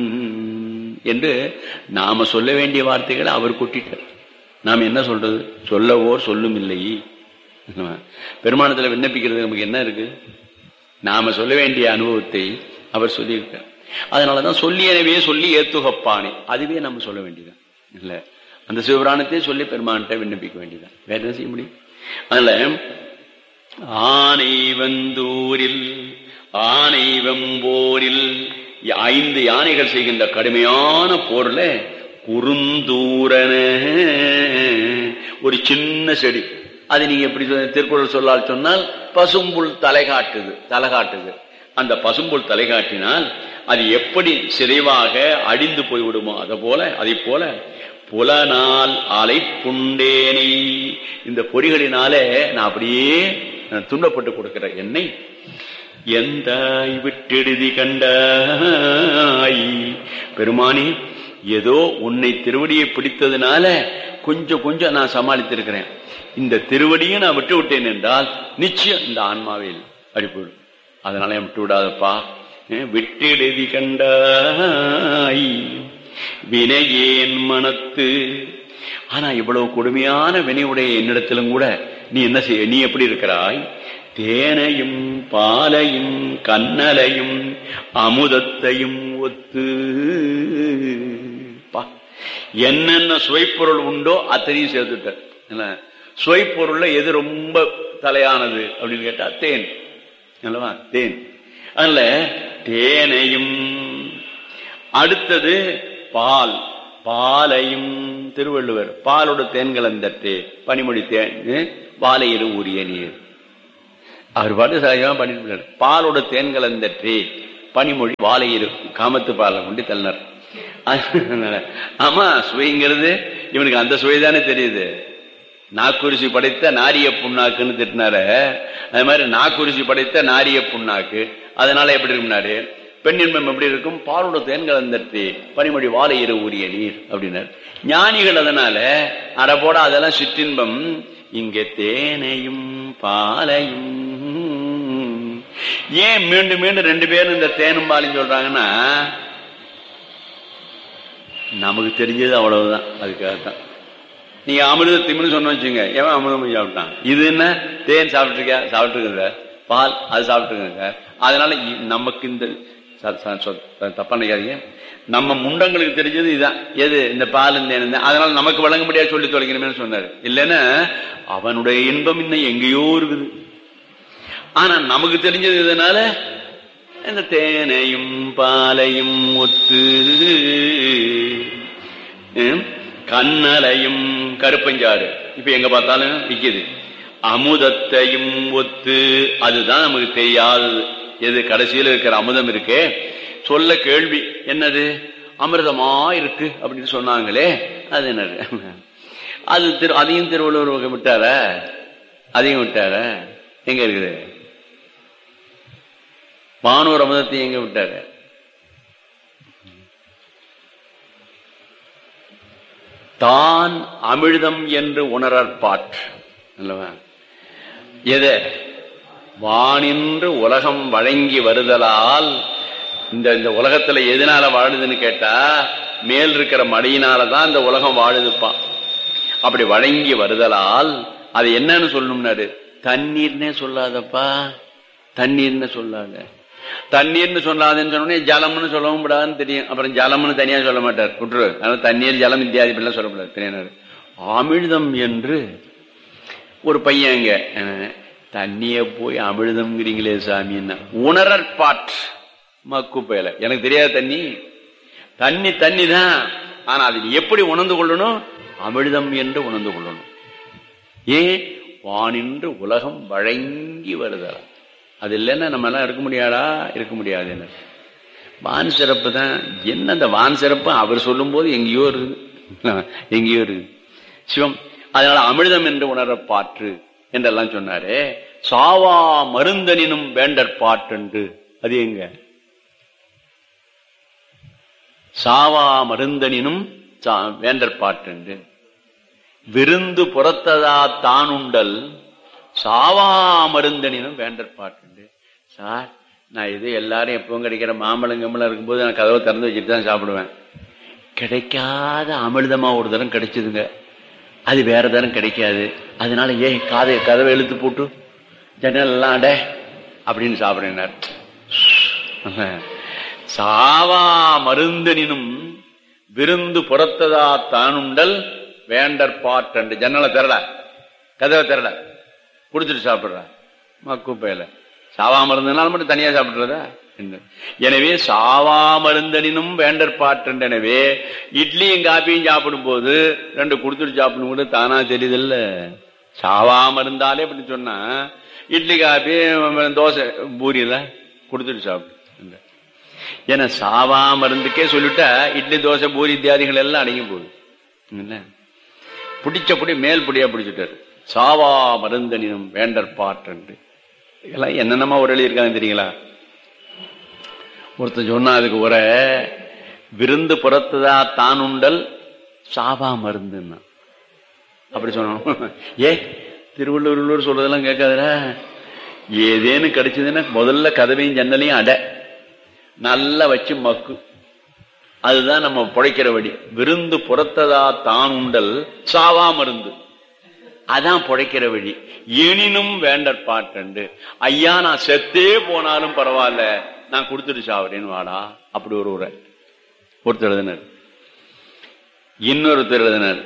என்று நாம சொல்ல வேண்டிய வார்த்தைகளை அவர் கொட்டிட்டார் நாம் என்ன சொல்றது சொல்லவோர் சொல்லும் இல்லை பெருமானத்துல விண்ணப்பிக்கிறது நமக்கு என்ன இருக்கு நாம சொல்ல வேண்டிய அனுபவத்தை அவர் சொல்லியிருக்கார் அதனாலதான் சொல்லியனவே சொல்லி ஏத்துகப்பானே அதுவே நம்ம சொல்ல வேண்டியதான் இல்ல அந்த சிவபுராணத்தையே சொல்லி பெருமான்கிட்ட விண்ணப்பிக்க வேண்டியதான் வேற என்ன செய்ய முடியும் அதனால ஆனை வந்தூரில் ஆனை வெம்போரில் ஐந்து யானைகள் செய்கின்ற கடுமையான போர்ல குறுந்தூரன ஒரு சின்ன செடி அது நீங்க எப்படி சொ- திருக்குறள் சொல்லால் சொன்னால் பசும்புல் தலை காட்டுது தலை காட்டுது அந்த பசும்புல் தலை காட்டினால் அது எப்படி சிதைவாக அடிந்து போய்விடுமோ அதை போல அதை போல புலனால் அலை புண்டேனை இந்த பொறிகளினாலே நான் அப்படியே அஹ், துன்பப்பட்டு கொடுக்கிற என்னை எந்தாய் விட்டெழுதி கண்டாய் பெருமானே ஏதோ உன்னை திருவடியை பிடித்ததுனால கொஞ்சம் கொஞ்சம் நான் சமாளித்திருக்கிறேன் இந்த திருவடியை நான் விட்டு விட்டேன் என்றால் நிச்சயம் இந்த ஆன்மாவில் அடிப்படும் அதனால என் விட்டு விடாதப்பா அஹ், விட்டெழுதி கண்டாய் வினையேன் மனத்து ஆனா இவ்வளவு கொடுமையான வினையுடைய என்னிடத்திலும் கூட நீ என்ன செய்ய நீ எப்படி இருக்கிறாய் தேனையும் பாலையும் கண்ணலையும் அமுதத்தையும் ஒத்து பா. என்னென்ன சுவைப்பொருள் உண்டோ அத்தனையும் சேர்த்துட்ட என்ன? சுவைப்பொருள்ல எது ரொம்ப தலையானது அப்படின்னு கேட்டா தேன் அல்லவா தேன் அதனால தேனையும் அடுத்தது பால் பாலையும் திருவள்ளுவர் பாலோட தேன் கலந்தட்டே பனிமொழி தேன் வாழையிரு உரிய நீர் அவர் பாட்டு சகஜமா பண்ணிட்டு போயிட்டாரு. பாலோட தேன் கலந்தற்றே பனிமொழி வாழையிரு காமத்து பாலை கொண்டு தள்ளினார் அதனால, ஆமா சுவைங்கிறது இவனுக்கு அந்த சுவை தானே தெரியுது நாக்குரிசி படைத்த நாரிய புண்ணாக்குன்னு திட்டினார அது மாதிரி நாக்குரிசி படைத்த நாரிய புண்ணாக்கு அதனால எப்படி இருக்கும்னாரு பெண்ணின்மம் எப்படி இருக்கும் பாலோட தேன் கலந்தற்றே பனிமொழி வாழையிரு உரிய நீர் அப்படின்னார் ஞானிகள் அதனால அடப்போட அதெல்லாம் சிற்றின்பம் இங்க தேனையும் பாலையும் ஏன் மீண்டும் மீண்டும் ரெண்டு பேரும் இந்த தேனும் பாலையும் சொல்றாங்கன்னா நமக்கு தெரிஞ்சது அவ்வளவுதான் அதுக்காகத்தான் நீங்க அமிர்த திமின்னு சொன்ன வச்சுங்க எவன் அமிர்தம் சாப்பிட்டான் இது என்ன தேன் சாப்பிட்டுருக்கா சாப்பிட்டுருக்குங்க பால் அது சாப்பிட்டுருக்குங்க அதனால இ- நமக்கு இந்த ச- ச- சொ- தப்பா நினைக்காதீங்க நம்ம முண்டங்களுக்கு தெரிஞ்சது இதுதான் எது இந்த பால் இந்த தேன் இந்த அதனால நமக்கு வழங்க முடியாது சொல்லி தொலைக்கணுமே சொன்னாரு இல்லைன்னா அவனுடைய இன்பம் இன்னும் எங்கேயோ இருக்குது ஆனா நமக்கு தெரிஞ்சது இதனால இந்த தேனையும் பாலையும் ஒத்து ஹம், கண்ணலையும் கருப்பஞ்சாறு இப்ப எங்க பார்த்தாலும் விக்குது அமுதத்தையும் ஒத்து அதுதான் நமக்கு தெரியாதது எது கடைசியில் இருக்கிற அமுதம் இருக்கே சொல்ல கேள்வி என்னது அமிர்தமா இருக்கு அப்படின்னு சொன்னாங்களே அது என்னது அது திரு அதையும் திருவள்ளுவர் விட்டார அதையும் விட்டார எங்க இருக்குது வானூர் அமுதத்தை எங்க விட்டாரு தான் அமிழ்தம் என்று உணரற்பாட் அல்லவா எது வானின்று உலகம் வழங்கி வருதலால் இந்த இந்த உலகத்துல எதனால வாழுதுன்னு கேட்டா மேல் இருக்கிற மடியினாலதான் இந்த உலகம் வாழுதுப்பான் அப்படி வழங்கி வருதலால் அது என்னன்னு சொல்லணும்னாரு தண்ணீர்னே சொல்லாதப்பா தண்ணீர்னு சொல்லாத தண்ணீர்னு சொல்லாதுன்னு சொன்னோடனே ஜலம்னு சொல்லவும் கூடாதுன்னு தெரியும் அப்புறம் ஜலம்னு தனியா சொல்ல மாட்டார் விட்டுரு அதனால தண்ணீர் ஜலம் இத்தியாதி இப்படிலாம் சொல்லக்கூடாது தெரியாது அமிழ்தம் என்று ஒரு பையன் அங்க அஹ், தண்ணிய போய் அமிழ்தம்ங்கிறீங்களே சாமின்னா உணரற்பாட் மக்குப்பையில எனக்கு தெரியாத தண்ணி தண்ணி தண்ணி தான் ஆனா அது எப்படி உணர்ந்து கொள்ளணும் அமிழ்தம் என்று உணர்ந்து கொள்ளணும் ஏன் வானின்று உலகம் வழங்கி வருதா அது இல்லைன்னா நம்ம எல்லாம் இருக்க முடியாதா இருக்க முடியாது என்ன வான் சிறப்பு தான் என்ன அந்த வான் சிறப்பு அவர் சொல்லும் போது எங்கேயோ இருக்குது எங்கேயோ இருக்குது சிவம் அதனால அமிர்தம் என்று உணர பாற்று என்றெல்லாம் சொன்னாரே சாவா மருந்தனினும் வேண்டற் பாட்டென்று அது எங்க சாவா மருந்தனினும் சா- வேண்டற் பாட்டென்று விருந்து புறத்ததா தானுண்டல் சாவா மருந்தனினும் வேண்டற் பாட்டுண்டு சார் நான் இது எல்லாரும் எப்பவும் கிடைக்கிற மாம்பழம் கம்பளம் இருக்கும்போது நான் கதவை திறந்து வச்சுட்டு தான் சாப்பிடுவேன் கிடைக்காத அமிர்தமா ஒரு தரம் கிடைச்சதுங்க அது வேற தரம் கிடைக்காது அதனால ஏன் காதை கதவை இழுத்து போட்டு ஜன்னல் எல்லாம் அட அப்படின்னு சாப்பிடுறார் சாவா மருந்தனினும் விருந்து புறத்ததா தானுண்டல் வேண்டற் பாட்டண்டு ஜன்னலை திறட கதவை திறட குடிச்சிட்டு சாப்பிடுற மக்கு பயல சாவா மருந்துனால மட்டும் தனியா சாப்பிடுறதா என்ன? எனவே சாவா மருந்தனினும் வேண்டற் பாட்டண்டு எனவே இட்லியும் காப்பியும் சாப்பிடும் போது ரெண்டு குடுத்துட்டு சாப்பிடும் கூட தானா தெரியுதில்ல சாவா மருந்தாலே அப்படி சொன்னா இட்லி காப்பி தோசை பூரியில குடுத்துட்டு சாப்பிடு ஏன்னா சாவா மருந்துக்கே சொல்லிட்டா இட்லி தோசை பூரி இத்தியாதிகள் எல்லாம் அடங்கி போகுது என்ன பிடிச்ச புடி மேல் புடியா பிடிச்சிட்டாரு சாவா மருந்தனினும் வேண்டற்பாற்றென்று இதெல்லாம் என்னென்னமா ஒரு எழுதியிருக்காங்க தெரியுங்களா ஒருத்தன் சொன்னா அதுக்கு ஒரு விருந்து புறத்துதா தானுண்டல் சாவா மருந்துன்னா அப்படி சொன்னோம் ஏ திருவள்ளூர் உள்ளூர் சொல்றதெல்லாம் கேட்காதடா ஏதேன்னு கிடைச்சதுன்னா முதல்ல கதவையும் ஜன்னலையும் அடை நல்லா வச்சு மக்கு அதுதான் நம்ம புழைக்கிற வழி விருந்து புறத்ததா தான் உண்டல் சாவா மருந்து அதான் புழைக்கிற வழி எனினும் வேண்டற்பாட்டு ஐயா நான் செத்தே போனாலும் பரவாயில்ல நான் கொடுத்துட்டு சாவறேன்னு வாடா அப்படி ஒரு உரை ஒருத்தர் எழுதினார் இன்னொருத்தர் எழுதினார்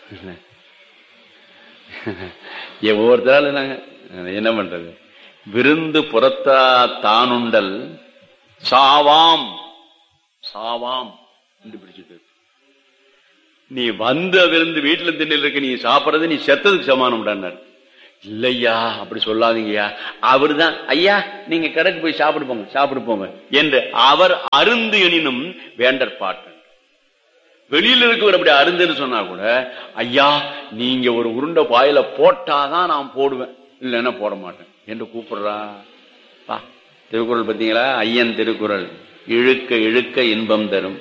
ஒவ்வொருத்தரால் எழுதினாங்க என்ன பண்றது விருந்து புறத்தா தானுண்டல் சாவாம் சாவாம் என்று பிடிச்சிட்டு நீ வந்த விருந்து வீட்டுல திண்ணில் இருக்க நீ சாப்பிடுறது நீ செத்ததுக்கு சமானம் இல்லையா அப்படி சொல்லாதீங்கய்யா அவர் தான் ஐயா நீங்க கடைக்கு போய் சாப்பிடு போங்க சாப்பிடு போங்க என்று அவர் அருந்து எனினும் வேண்டற்பாட்டு வெளியில இருக்கவர் அப்படி அருந்துன்னு சொன்னா கூட ஐயா நீங்க ஒரு உருண்டை பாயில போட்டாதான் நான் போடுவேன் இல்லைன்னா போட மாட்டேன் என்று கூப்பிடுறா பா திருக்குறள் பார்த்தீங்களா ஐயன் திருக்குறள் இழுக்க இழுக்க இன்பம் தரும்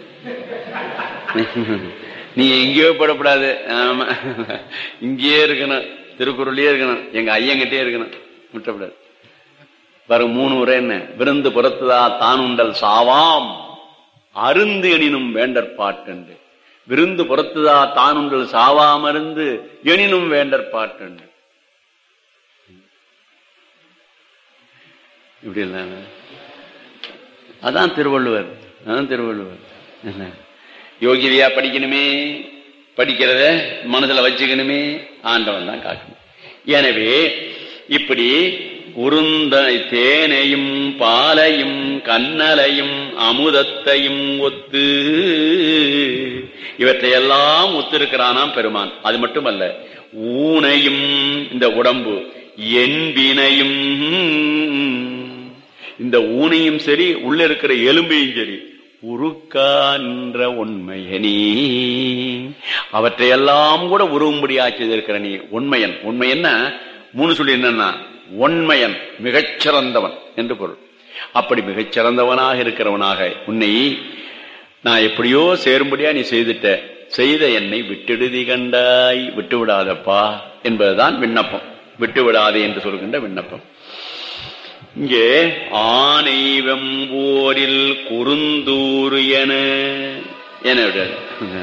நீ எங்கேயோ படப்படாது ஆமா இங்கேயே இருக்கணும் திருக்குறள்லயே இருக்கணும் எங்க ஐயங்கிட்டே இருக்கணும் விட்டப்படாது பாருங்க மூணு முறை என்ன விருந்து புறத்துதா தானுண்டல் சாவாம் அருந்து எனினும் வேண்டற்பாட்டு விருந்து புறத்துதா தானுண்டல் சாவாமருந்து எனினும் வேண்டற்பாட்டு இப்படி இல்லை அதான் திருவள்ளுவர் அதான் திருவள்ளுவர் என்ன யோகிதையா படிக்கணுமே படிக்கிறத மனசுல வச்சுக்கணுமே ஆண்டவன் தான் காக்கணும் எனவே இப்படி உருந்த தேனையும் பாலையும் கண்ணலையும் அமுதத்தையும் ஒத்து இவற்றையெல்லாம் ஒத்திருக்கிறானாம் பெருமான் அது மட்டுமல்ல ஊனையும் இந்த உடம்பு என்பினையும் இந்த ஊனையும் சரி உள்ள இருக்கிற எலும்பையும் சரி உருக்கான்ற உண்மையனி அவற்றையெல்லாம் கூட உருவும்படியா செய்திருக்கிற நீ உண்மையன் உண்மையன்னா மூணு சொல்லி என்னன்னா உண்மையன் மிகச்சிறந்தவன் என்று பொருள் அப்படி மிகச்சிறந்தவனாக இருக்கிறவனாக உன்னை நான் எப்படியோ சேரும்படியா நீ செய்துட்ட செய்த என்னை விட்டுடுதி கண்டாய் விட்டு விடாதப்பா என்பதுதான் விண்ணப்பம் விட்டு விடாதே என்று சொல்கின்ற விண்ணப்பம் இங்கே ஆனை வெம்போரில் குறுந்தூறு என என விடாது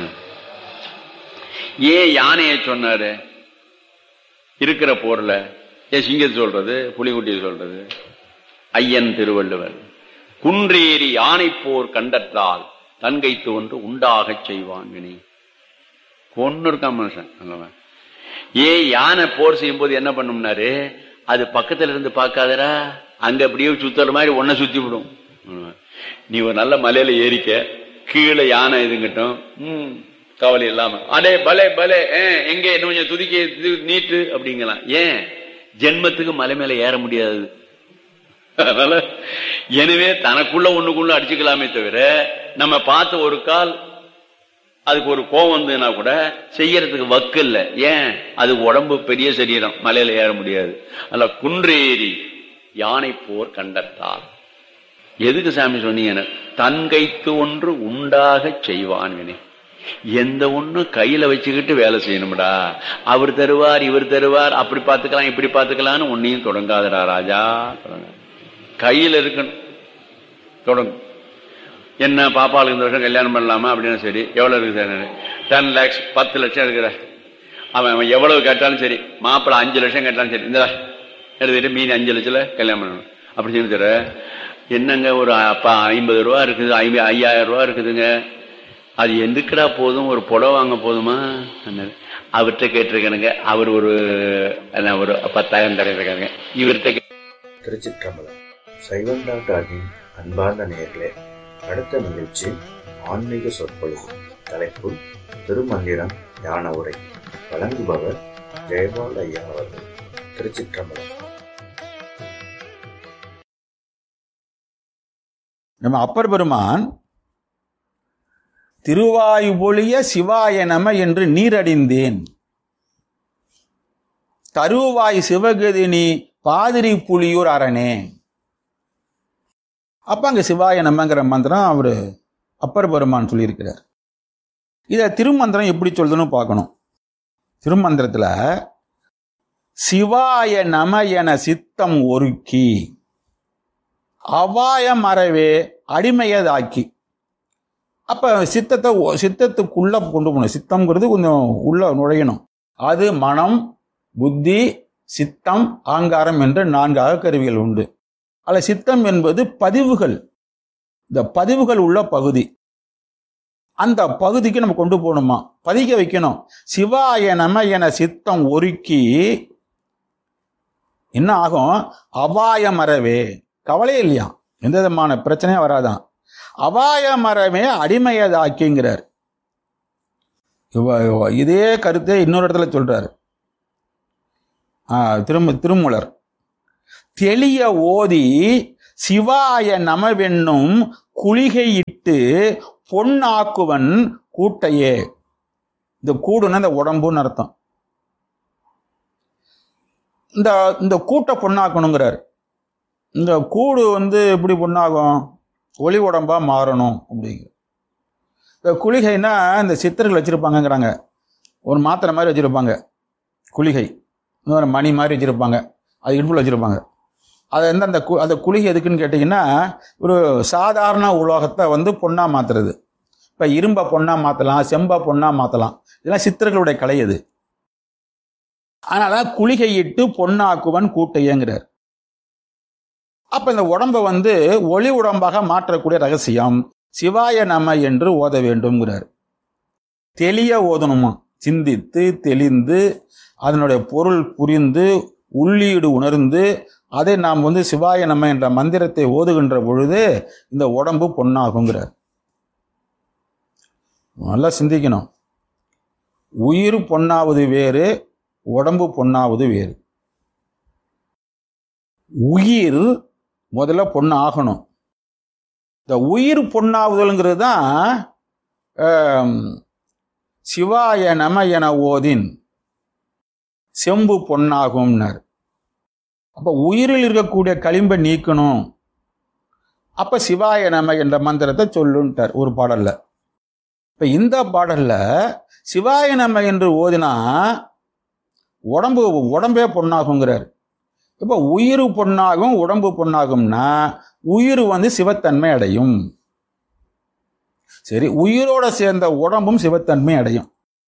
ஏன் யானையை சொன்னாரு இருக்கிற போர்ல ஏன் சிங்கத்தை சொல்றது புலிகுட்டியை சொல்றது ஐயன் திருவள்ளுவர் குன்றேறி யானை போர் கண்டற்றால் தன்கை தோன்று உண்டாகச் செய்வான் வினை கொன்னு இருக்கான் மனுஷன் அல்லவன் ஏன் யானை போர் செய்யும் போது என்ன பண்ணும்னாரு அது பக்கத்துல இருந்து பார்க்காதரா அங்க அப்படியே சுத்துற மாதிரி ஒன்ன சுத்தி விடும் நீ ஒரு நல்ல மலையில ஏறிக்க கீழே யானை இதுங்கட்டும் உம் கவலை இல்லாம அடே பலே பலே எங்க என்ன கொஞ்சம் துதிக்க நீட்டு அப்படிங்கலாம் ஏன் ஜென்மத்துக்கு மலை மேல ஏற முடியாது அதனால எனவே தனக்குள்ள ஒண்ணுக்குள்ள அடிச்சுக்கலாமே தவிர நம்ம பார்த்த ஒரு கால் அதுக்கு ஒரு கோவம் வந்ததுன்னா கூட செய்யறதுக்கு வக்கு இல்ல ஏன் அது உடம்பு பெரிய சரீரம் மலையில ஏற முடியாது அல்ல குன்றேறி யானை போர் கண்டத்தால் எதுக்கு சாமி சொன்னீங்க தன் கைத்து ஒன்று உண்டாக செய்வான் வினை எந்த ஒண்ணு கையில வச்சுக்கிட்டு வேலை செய்யணும்டா அவர் தருவார் இவர் தருவார் அப்படி பார்த்துக்கலாம் இப்படி பார்த்துக்கலாம்னு ஒன்னையும் தொடங்காதடா ராஜா கையில இருக்கணும் தொடங்கும் என்ன பாப்பாளுக்கு இந்த வருஷம் கல்யாணம் பண்ணலாமா அப்படின்னு சரி எவ்வளவு இருக்கு சார் டென் லேக்ஸ் பத்து லட்சம் இருக்கிற அவன் அவன் எவ்வளவு கேட்டாலும் சரி மாப்பிள்ள அஞ்சு லட்சம் கேட்டாலும் சரி இந்த எடுத்துட்டு மீதி அஞ்சு லட்சத்துல கல்யாணம் பண்ணணும் அப்படி சொல்லி தர என்னங்க ஒரு அப்பா ஐம்பது ரூபா இருக்குது ஐம்பது ஐயாயிரம் ரூபா இருக்குதுங்க அது எதுக்குடா போதும் ஒரு புடவை வாங்க போதுமா அவர்கிட்ட கேட்டிருக்கணுங்க அவர் ஒரு ஒரு பத்தாயிரம் தரையிருக்காங்க இவர்கிட்ட திருச்சிற்றம்பலம் சைவம் டாக்டர் ஆகிய அன்பார்ந்த நேயர்களே அடுத்த நிகழ்ச்சி ஆன்மீக சொற்பொழிவு தலைப்பு திருமந்திரம் ஞான உரை வழங்குபவர் ஜெயபால் ஐயா அவர்கள் திருச்சிற்றம்பலம் நம்ம அப்பர் பெருமான் திருவாயுபொழிய சிவாய நம என்று நீரடிந்தேன் தருவாய் சிவகதினி பாதிரி புலியூர் அரணே அப்ப அங்க சிவாய நமங்கிற மந்திரம் அவரு அப்பர் பெருமான் சொல்லியிருக்கிறார் இத திருமந்திரம் எப்படி சொல்லுதுன்னு பார்க்கணும் திருமந்திரத்துல சிவாய நம என சித்தம் ஒருக்கி அவாய மறவே அடிமையதாக்கி அப்ப சித்தத்தை ஒ- சித்தத்துக்குள்ள கொண்டு போகணும் சித்தம்ங்கிறது கொஞ்சம் உள்ள நுழையணும் அது மனம் புத்தி சித்தம் ஆங்காரம் என்ற நான்கு அகக்கருவிகள் உண்டு அதில் சித்தம் என்பது பதிவுகள் இந்த பதிவுகள் உள்ள பகுதி அந்த பகுதிக்கு நம்ம கொண்டு போகணுமா பதிக்க வைக்கணும் சிவாய நம என சித்தம் ஒருக்கி என்ன ஆகும் அபாய மறவே கவலையே இல்லையா எந்த விதமான பிரச்சனையும் வராதான் அபாய மரமே அடிமையதாக்கிங்கிறார் இவ- இவ- இதே கருத்தை இன்னொரு இடத்துல சொல்றாரு ஆ, திரும் திருமூலர் தெளிய ஓதி சிவாய நமவென்னும் குளிகையிட்டு பொன்னாக்குவன் கூட்டையே இந்த கூடுன்னா இந்த உடம்புன்னு அர்த்தம் இந்த இந்த கூட்டை பொண்ணாக்கணுங்கிறார் இந்த கூடு வந்து எப்படி பொண்ணாகும் ஒளி உடம்பா மாறணும் அப்படிங்கிற இந்த குளிகைன்னா இந்த சித்தர்கள் வச்சிருப்பாங்கங்கிறாங்க ஒரு மாத்திரை மாதிரி வச்சிருப்பாங்க குளிகை இன்னொரு மணி மாதிரி வச்சிருப்பாங்க அது இடுப்பில் வச்சிருப்பாங்க அது வந்து அந்த கு- அந்த குளிகை எதுக்குன்னு கேட்டிங்கன்னா ஒரு சாதாரண உலோகத்தை வந்து பொண்ணா மாத்துறது இப்போ இரும்பை பொண்ணா மாற்றலாம் செம்பை பொண்ணா மாற்றலாம் இதெல்லாம் சித்தர்களுடைய கலை அது அதனால குளிகையிட்டு பொன்னாக்குவன் கூட்டையங்கிறார் அப்ப இந்த உடம்பை வந்து ஒளி உடம்பாக மாற்றக்கூடிய ரகசியம் சிவாய நம என்று ஓத வேண்டும்ங்கிறார் தெளிய ஓதணுமா சிந்தித்து தெளிந்து அதனுடைய பொருள் புரிந்து உள்ளீடு உணர்ந்து அதை நாம் வந்து சிவாய நம என்ற மந்திரத்தை ஓதுகின்ற பொழுது இந்த உடம்பு பொன்னாகுங்கிறார் நல்லா சிந்திக்கணும் உயிர் பொன்னாவது வேறு உடம்பு பொன்னாவது வேறு உயிர் முதல்ல பொண்ணு ஆகணும் இந்த உயிர் பொண்ணாவுதல்ங்கிறது தான் ஆம், சிவாய நம என ஓதின் செம்பு பொன்னாகும்னார் அப்ப உயிரில் இருக்கக்கூடிய களிம்பை நீக்கணும் அப்ப சிவாய நம என்ற மந்திரத்தை சொல்லுன்ட்டார் ஒரு பாடல்ல இப்ப இந்த பாடல்ல சிவாய நம என்று ஓதினா உடம்பு உடம்பே பொன்னாகுங்கிறார் இப்ப உயிர் பொன்னாகும் உடம்பு பொன்னாகும்னா உயிர் வந்து சிவத்தன்மை அடையும் சரி உயிரோட சேர்ந்த உடம்பும் சிவத்தன்மை அடையும்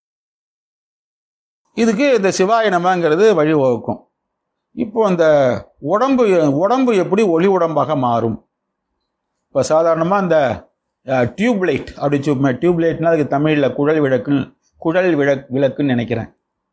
இதுக்கு இந்த சிவாய நமங்கிறது வழிவகுக்கும் இப்போ இந்த உடம்பு உடம்பு எப்படி ஒளி உடம்பாக மாறும் இப்போ சாதாரணமாக இந்த டியூப்லைட் அப்படி சும்மா டியூப்லைட்னா அதுக்கு தமிழில் குழல் விளக்குன்னு குழல் விளக் விளக்குன்னு நினைக்கிறேன்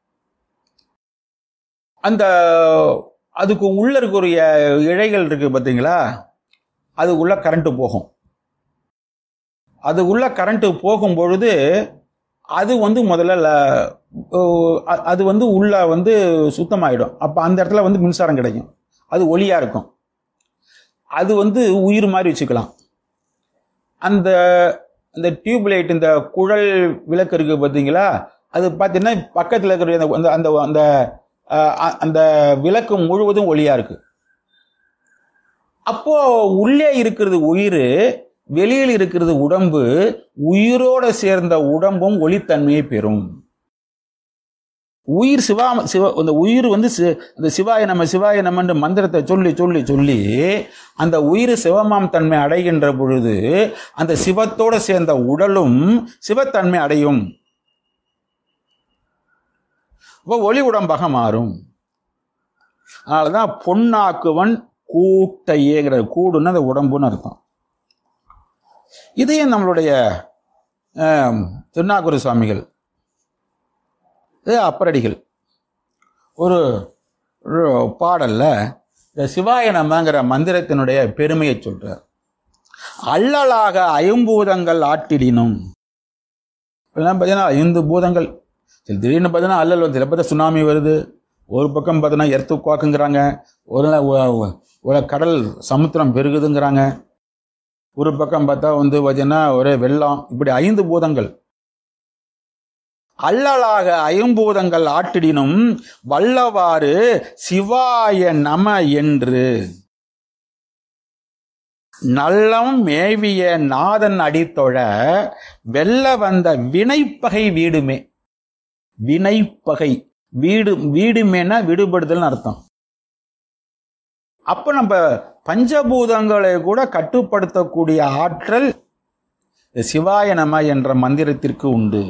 அந்த அதுக்கு உள்ள இருக்கக்கூடிய இழைகள் இருக்கு பார்த்தீங்களா அது உள்ள கரண்ட் போகும் அது உள்ள கரண்ட் போகும் பொழுது அது வந்து முதல்ல ல- ஓ, அ- அது வந்து உள்ள வந்து சுத்தமாயிடும் அப்போ அந்த இடத்துல வந்து மின்சாரம் கிடைக்கும் அது ஒளியா இருக்கும் அது வந்து உயிர் மாதிரி வச்சுக்கலாம் அந்த அந்த டியூப்லைட் இந்த குழல் விளக்கு இருக்கு பார்த்தீங்களா அது பார்த்தீங்கன்னா பக்கத்தில் இருக்கிற அந்த- அந்த அந்த அந்த அஹ், அ- அந்த விளக்கு முழுவதும் ஒளியா இருக்கு அப்போ உள்ளே இருக்கிறது உயிர் வெளியில் இருக்கிறது உடம்பு உயிரோட சேர்ந்த உடம்பும் ஒளித்தன்மையை பெறும் உயிர் சிவா சிவ அந்த உயிர் வந்து சி- அந்த சிவாய நம்ம சிவாய நம்மன்ற மந்திரத்தை சொல்லி சொல்லி சொல்லி அந்த உயிர் சிவமாம் தன்மை அடைகின்ற பொழுது அந்த சிவத்தோட சேர்ந்த உடலும் சிவத்தன்மை அடையும் அப்போ ஒளி உடம்பாக மாறும் அதனாலதான் பொன்னாக்குவன் கூட்டையேங்கிற கூடுன்னு அந்த உடம்புன்னு அர்த்தம் இதையும் நம்மளுடைய ஆம், திருநாகூர் சுவாமிகள் இது அப்பரடிகள் ஒரு ஒரு பாடல்ல இந்த சிவாய நமங்கிற மந்திரத்தினுடைய பெருமையை சொல்றார் அல்லலாக ஐம்பூதங்கள் ஆட்டிடினும் இப்பெல்லாம் பார்த்தீங்கன்னா ஐந்து பூதங்கள் சில திடீர்னு பார்த்தீங்கன்னா அல்லல் வந்து சில பார்த்தா சுனாமி வருது ஒரு பக்கம் பார்த்தீங்கன்னா எர்த்து குவாக்குங்கிறாங்க ஒரு நாள் ஒ- ஒ- ஒரு கடல் சமுத்திரம் பெருகுதுங்கிறாங்க ஒரு பக்கம் பார்த்தா வந்து பார்த்தீங்கன்னா ஒரே வெள்ளம் இப்படி ஐந்து பூதங்கள் அல்லலாக ஐம்பூதங்கள் ஆட்டிடினும் வல்லவாறு சிவாய நம என்று நல்லம் மேவிய நாதன் அடித்தொழ வெல்ல வந்த வினைப்பகை வீடுமே வினைப்பகை வீடு வீடுமேனா விடுபடுதல்னு அர்த்தம் அப்ப நம்ம பஞ்சபூதங்களை கூட கட்டுப்படுத்தக்கூடிய ஆற்றல் சிவாய நம என்ற மந்திரத்திற்கு உண்டு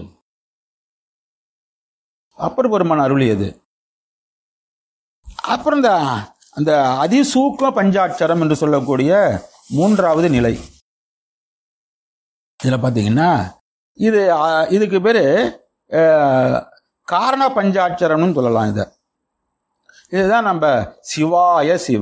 அப்பர் பெருமான் அருளியது அப்புறம் இந்த அந்த அதிசூக்ம பஞ்சாட்சரம் என்று சொல்லக்கூடிய மூன்றாவது நிலை இதுல பாத்தீங்கன்னா இது ஆ, இதுக்கு பேரு அஹ், காரண பஞ்சாட்சரம்னு சொல்லலாம் இத இதுதான் நம்ம சிவாய சிவ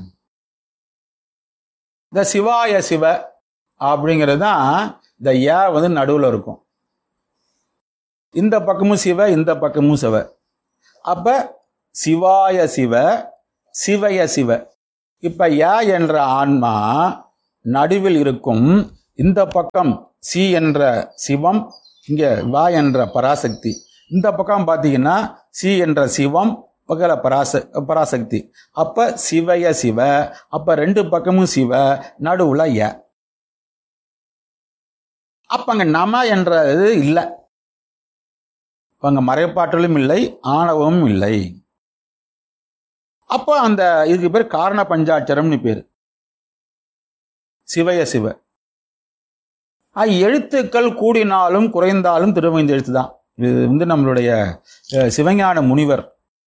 இந்த சிவாய சிவ அப்படிங்கிறது தான் இந்த ஏ வந்து நடுவில் இருக்கும் இந்த பக்கமும் சிவ இந்த பக்கமும் சிவ அப்ப சிவாய சிவ சிவய சிவ இப்ப ய என்ற ஆன்மா நடுவில் இருக்கும் இந்த பக்கம் சி என்ற சிவம் இங்க வா என்ற பராசக்தி இந்த பக்கம் பாத்தீங்கன்னா சி என்ற சிவம் பக்கல பராச பராசக்தி அப்ப சிவய சிவ அப்ப ரெண்டு பக்கமும் சிவ நடுவுல ய அப்ப அங்க நம என்றது இல்லை அப்ப அங்க மறைப்பாற்றலும் இல்லை ஆணவமும் இல்லை அப்போ அந்த இதுக்கு பேர் காரண பஞ்சாட்சரம்னு பேர் சிவய சிவ ஆ, எழுத்துக்கள் கூடினாலும் குறைந்தாலும் திருவைந்த எழுத்து தான் இது வந்து நம்மளுடைய அஹ், சிவஞான முனிவர்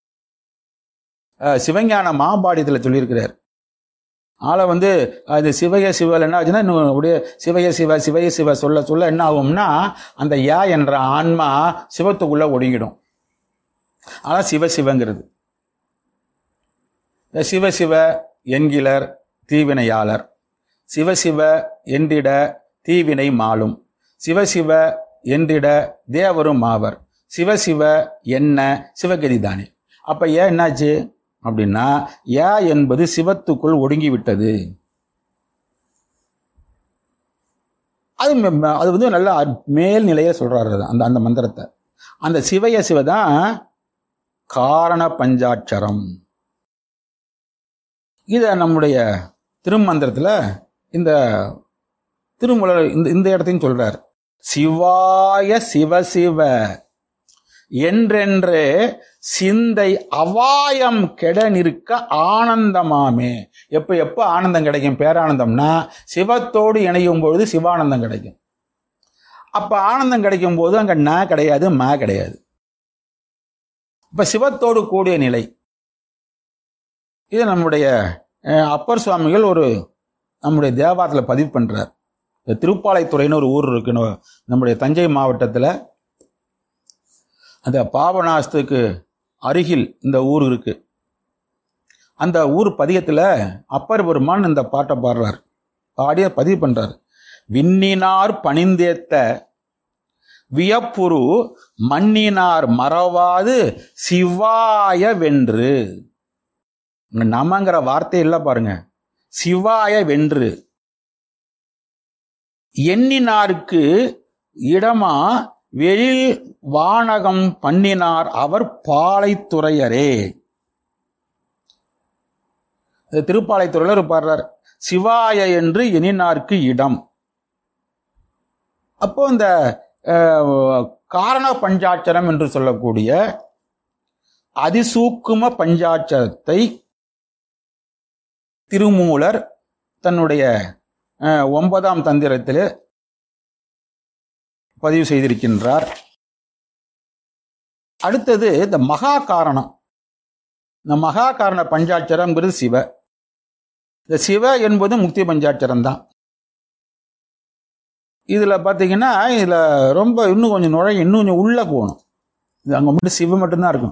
அஹ், சிவஞான மாபாடியத்தில் சொல்லியிருக்கிறார் ஆளை வந்து அது சிவய சிவல் என்ன ஆச்சுன்னா இன்னும் அப்படியே சிவய சிவ சிவய சிவ சொல்ல சொல்ல என்ன ஆகும்னா அந்த யா என்ற ஆன்மா சிவத்துக்குள்ள ஒடுங்கிடும் அதான் சிவ சிவங்கிறது இந்த சிவ சிவ என்கிலர் தீவினையாளர் சிவசிவ என்றிட தீவினை மாளும் சிவசிவ என்றிட தேவரும் ஆவர் சிவசிவ என்ன சிவகதிதானே அப்ப ஏன் என்னாச்சு அப்படின்னா யா என்பது சிவத்துக்குள் ஒடுங்கி விட்டது அது ம- ம- அது வந்து நல்ல அற்- மேல் நிலைய சொல்றாரு அது, அந்த அந்த மந்திரத்தை அந்த சிவய சிவதான் காரண பஞ்சாட்சரம் இத நம்முடைய திருமந்திரத்துல இந்த திருமுலர் இந்த இந்த இடத்தையும் சொல்றார் சிவாய சிவசிவ என்றென்று சிந்தை அவாயம் கெட நிற்க ஆனந்தமாமே எப்ப எப்ப ஆனந்தம் கிடைக்கும் பேரானந்தம்னா சிவத்தோடு இணையும் பொழுது சிவானந்தம் கிடைக்கும் அப்ப ஆனந்தம் கிடைக்கும் போது அங்க ந கிடையாது ம கிடையாது இப்ப சிவத்தோடு கூடிய நிலை இது நம்முடைய அஹ், அப்பர் சுவாமிகள் ஒரு நம்முடைய தேவாரத்தில் பதிவு பண்றார் இந்த திருப்பாலைத்துறைன்னு ஒரு ஊர் இருக்கு நம்ம- நம்முடைய தஞ்சை மாவட்டத்தில் அந்த பாபநாசத்துக்கு அருகில் இந்த ஊர் இருக்கு அந்த ஊர் பதிகத்தில் அப்பர் பெருமான் இந்த பாட்டை பாடுறார் பாடிய பதிவு பண்றார் விண்ணினார் பணிந்தேத்த வியப்புரு மண்ணினார் மறவாது சிவாய வென்று இங்க நமங்கிற வார்த்தை இல்ல பாருங்க சிவாய வென்று எண்ணினாருக்கு இடமா வெளில் வானகம் பண்ணினார் அவர் பாலைத்துறையரே இது திருப்பாலைத்துறையில பாடுறார் சிவாய என்று எண்ணினார்க்கு இடம் அப்போ இந்த அஹ், காரண பஞ்சாட்சரம் என்று சொல்லக்கூடிய அதிசூக்கும பஞ்சாட்சரத்தை திருமூலர் தன்னுடைய அஹ், ஒன்பதாம் தந்திரத்தில் பதிவு செய்திருக்கின்றார் அடுத்தது இந்த மகா காரணம் இந்த மகா காரண பஞ்சாட்சரம்ங்கிறது சிவ இந்த சிவ என்பது முக்தி பஞ்சாட்சரம் தான் இதுல பாத்தீங்கன்னா இதுல ரொம்ப இன்னும் கொஞ்சம் நுழைய இன்னும் கொஞ்சம் உள்ள போகணும் இது அங்க மட்டும் சிவ மட்டும்தான் இருக்கும்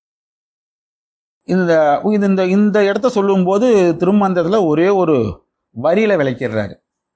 இந்த இது இந்த இந்த இடத்த சொல்லும்போது திருமந்திரத்துல ஒரே ஒரு வரியில விளக்கிடுறாரு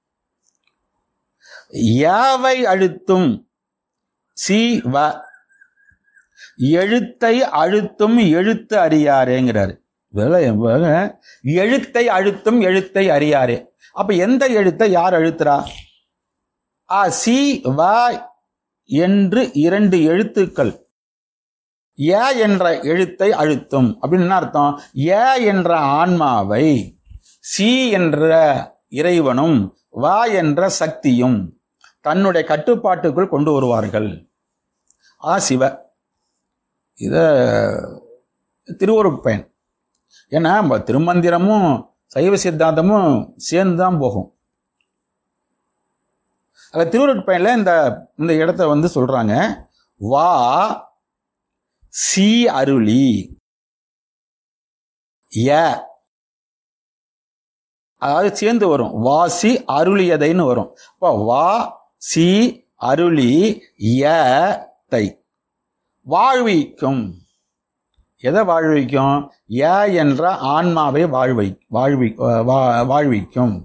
யாவை அழுத்தும் சி வ எழுத்தை அழுத்தும் எழுத்து அறியாரேங்கிறாரு இதெல்லாம் எவ்வளவு? எழுத்தை அழுத்தும் எழுத்தை அறியாரே அப்ப எந்த எழுத்தை யார் அழுத்துறா ஆ சி வ என்று இரண்டு எழுத்துக்கள் ஏ என்ற எழுத்தை அழுத்தும் அப்படின்னு என்ன அர்த்தம் ஏ என்ற ஆன்மாவை சி என்ற இறைவனும் வா என்ற சக்தியும் தன்னுடைய கட்டுப்பாட்டுக்குள் கொண்டு வருவார்கள் ஆ சிவ இத திருவருட்பயன் ஏன்னா நம்ம திருமந்திரமும் சைவ சித்தாந்தமும் சேர்ந்து தான் போகும் அதில் திருவருட்பயனில் இந்த இந்த இடத்த வந்து சொல்றாங்க வா சி அருளி ய அதாவது சேர்ந்து வரும் வாசி அருளியதைன்னு வரும் இப்போ வா சி அருளி ய தை வாழ்விக்கும் எதை வாழ்விக்கும் ய என்ற ஆன்மாவை வாழ்வை வாழ்வி வா- வாழ்விக்கும்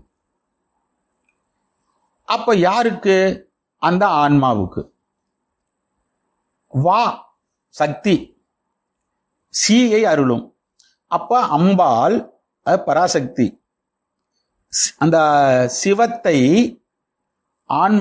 அப்ப யாருக்கு அந்த ஆன்மாவுக்கு வா சக்தி சீயை அருளும் அப்ப அம்பாள் அது பராசக்தி சி- அந்த சிவத்தை ஆன்மா